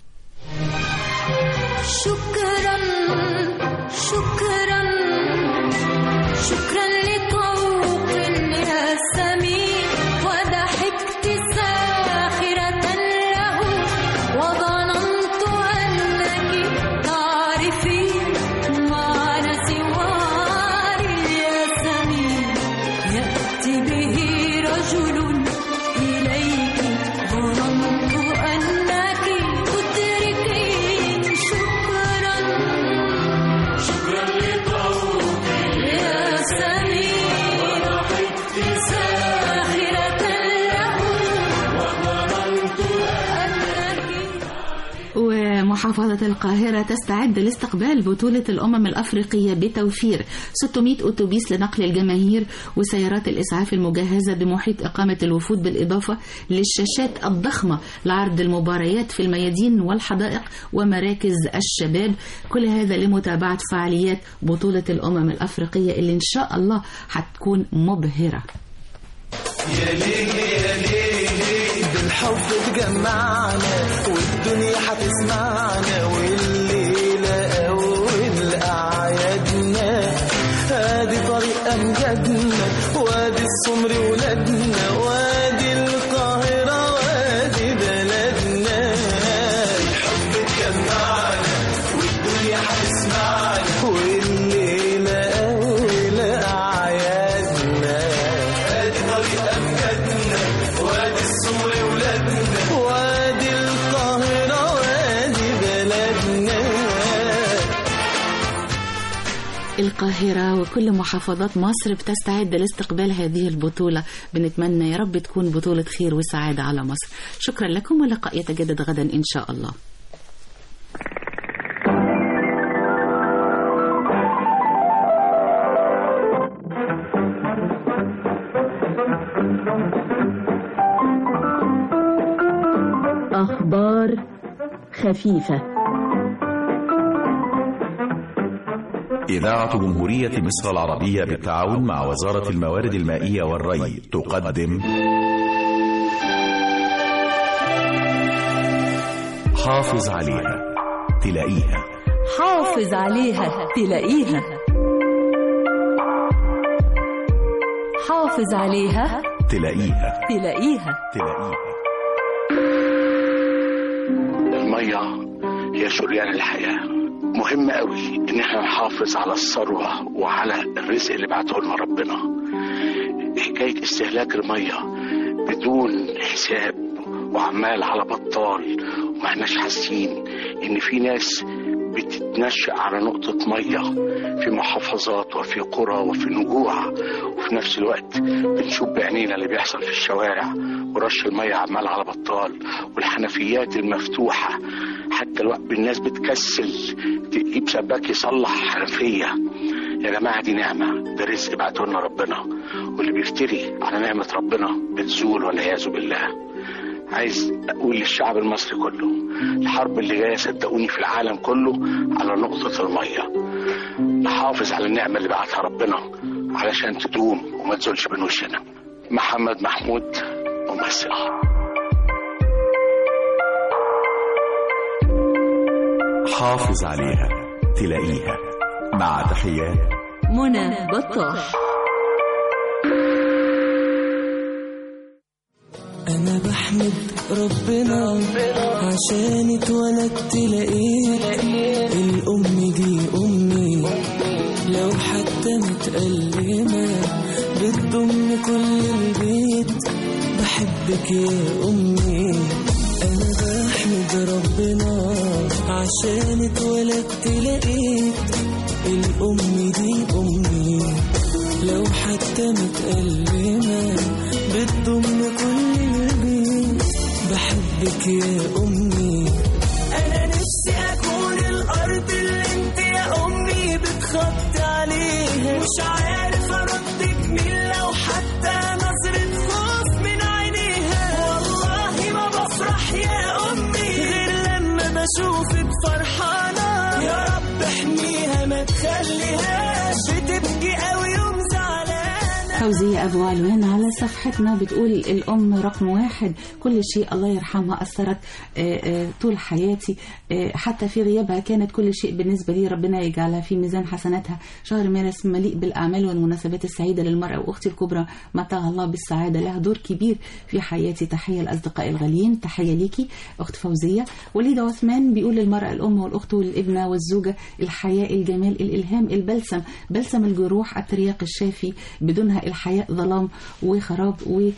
شكرا شكرا شكرا لطوق يا سمين وضحكت ساخرة له وظننت أنك تعرفين معنى سوار الياسمين يأتي به رجل إليك ظننت أنك تدركين شكرا شكرا لطوق يا سمين وضحكت ساخرة له وظننت أنك ومحافظة القاهرة تستعد لاستقبال بطولة الأمم الأفريقية بتوفير 600 أتوبيس لنقل الجماهير وسيارات الإسعاف المجهزة بمحيط إقامة الوفود بالإضافة للشاشات الضخمة لعرض المباريات في الميادين والحدائق ومراكز الشباب كل هذا لمتابعة فعاليات بطولة الأمم الأفريقية اللي إن شاء الله هتكون مبهرة يا ليل يا ليل بالحب تجمعنا والدنيا هتسمعنا والليلة أول أعيادنا ادي طريق أمجادنا وادي السمر ولادنا وادي القاهرة وادي بلدنا الحب تجمعنا والدنيا هتسمعنا والليلة أول أعيادنا ادي طريق أمجادنا وادي السمر ولادنا وادي القاهرة وادي بلدنا القاهرة وكل محافظات مصر بتستعد لاستقبال هذه البطولة بنتمنى يا رب تكون بطولة خير وسعادة على مصر شكرا لكم واللقاء يتجدد غدا إن شاء الله أخبار خفيفة إذاعة جمهورية مصر العربية بالتعاون مع وزارة الموارد المائية والري تقدم حافظ عليها تلاقيها حافظ عليها تلاقيها حافظ عليها تلاقيها تلاقيها تلاقيها المية هي شريان الحياة مهم قوي ان احنا نحافظ على الثروة وعلى الرزق اللي بعته لنا ربنا حكاية استهلاك المية بدون حساب وعمال على بطال وما احناش حاسين ان في ناس بتتنشأ على نقطة مية في محافظات وفي قرى وفي نجوع وفي نفس الوقت بنشوف بعينينا اللي بيحصل في الشوارع ورش المية عمال على بطال والحنفيات المفتوحة حتى الوقت الناس بتكسل تجيب سباك يصلح حنفية يا جماعة دي نعمة ده رزق بعته لنا ربنا واللي بيفتري على نعمة ربنا بتزول والعياذ بالله عايز اقول للشعب المصري كله الحرب اللي جايه صدقوني في العالم كله على نقطه الميه نحافظ على النعمه اللي بعتها ربنا علشان تدوم وما تزولش من وشنا محمد محمود ممثل حافظ عليها تلاقيها مع تحيات منى بطاح أنا بحمد ربنا عشان اتولدت لقيت الأم دي أمي لو حتى متألمة بتضم كل البيت بحبك يا أمي أنا بحمد ربنا عشان اتولدت لقيت الأم دي أمي لو حتى متألمة بتضم كل البيت بحبك يا أمي انا نفسي اكون الارض اللي انت يا امي بتخطي عليها مش عارف اردك مين لو حتى نظرة خوف من عينيها والله ما بفرح يا امي غير لما بشوفك فرحانة يا رب احميها ما تخليهاش بتبكي قوي يوم زعلانة فوزية أبو علوان على صفحتنا بتقول الأم رقم واحد كل شيء الله يرحمها أثرت آه، آه، طول حياتي آه، حتى في غيابها كانت كل شيء بالنسبة لي ربنا يجعلها في ميزان حسناتها شهر مارس مليء بالأعمال والمناسبات السعيدة للمرأة وأختي الكبرى متاع الله بالسعادة لها دور كبير في حياتي تحية لأصدقاء الغاليين تحية ليكي أخت فوزية وليدة عثمان بيقول للمرأة الأم والأخت والابنة والزوجة الحياة الجمال الإلهام البلسم بلسم الجروح الترياق الشافي بدونها الحياة ظلام وخراب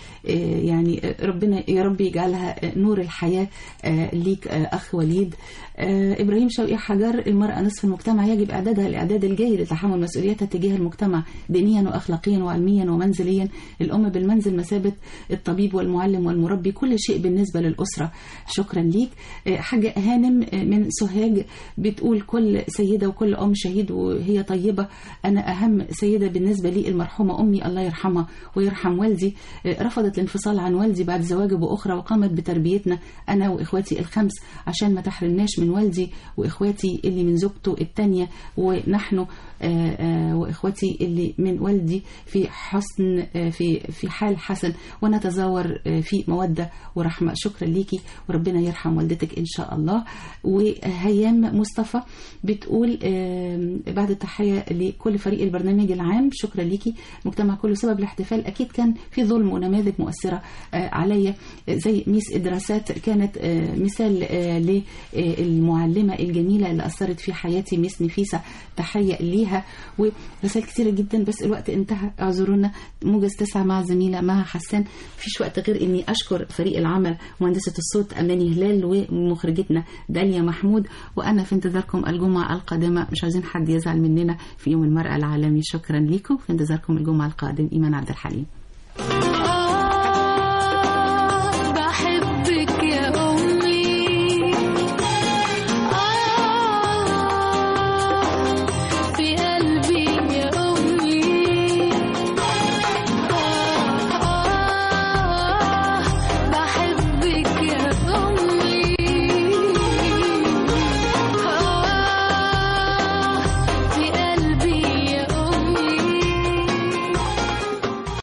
ويعني ربنا يا رب يجعلها نور الحياة آه، ليك آه، أخ وليد آه، إبراهيم شوقي حجر المرأة نصف المجتمع يجب إعدادها الإعداد الجيد لتحمل مسؤوليتها تجاه المجتمع دينيا وأخلاقيا وعلميا ومنزليا الأم بالمنزل مثابة الطبيب والمعلم والمربي كل شيء بالنسبة للأسرة شكرا ليك آه، حاجة هانم آه، من سوهاج بتقول كل سيدة وكل أم شهيد وهي طيبة أنا أهم سيدة بالنسبة لي المرحومة أمي الله يرحمها ويرحم والدي آه، رفضت الانفصال عن والدي بعد زواجه بأخرى وقامت بتربيتنا أنا وإخواتي الخمس عشان ما تحرمناش من والدي وإخواتي اللي من زوجته التانية ونحن آه، آه، وإخواتي اللي من والدي في حسن آه، في في حال حسن ونتزاور آه، في مودة ورحمة شكرا ليكي وربنا يرحم والدتك إن شاء الله وهيام مصطفى بتقول آه، بعد التحية لكل فريق البرنامج العام شكرا ليكي المجتمع كله سبب الاحتفال أكيد كان في ظلم ونماذج مؤثرة آه، عليا آه، زي ميس الدراسات كانت آه، مثال آه، للمعلمة الجميلة اللي أثرت في حياتي ميس نفيسة تحية ليها ورسائل كتيرة جدا بس الوقت انتهى اعذرونا موجز تسعة مع زميلة مها حسان مفيش وقت غير اني اشكر فريق العمل مهندسة الصوت اماني هلال ومخرجتنا داليا محمود وانا في انتظاركم الجمعة القادمة مش عايزين حد يزعل مننا في يوم المرأة العالمي شكرا لكم في انتظاركم الجمعة القادم ايمان عبد الحليم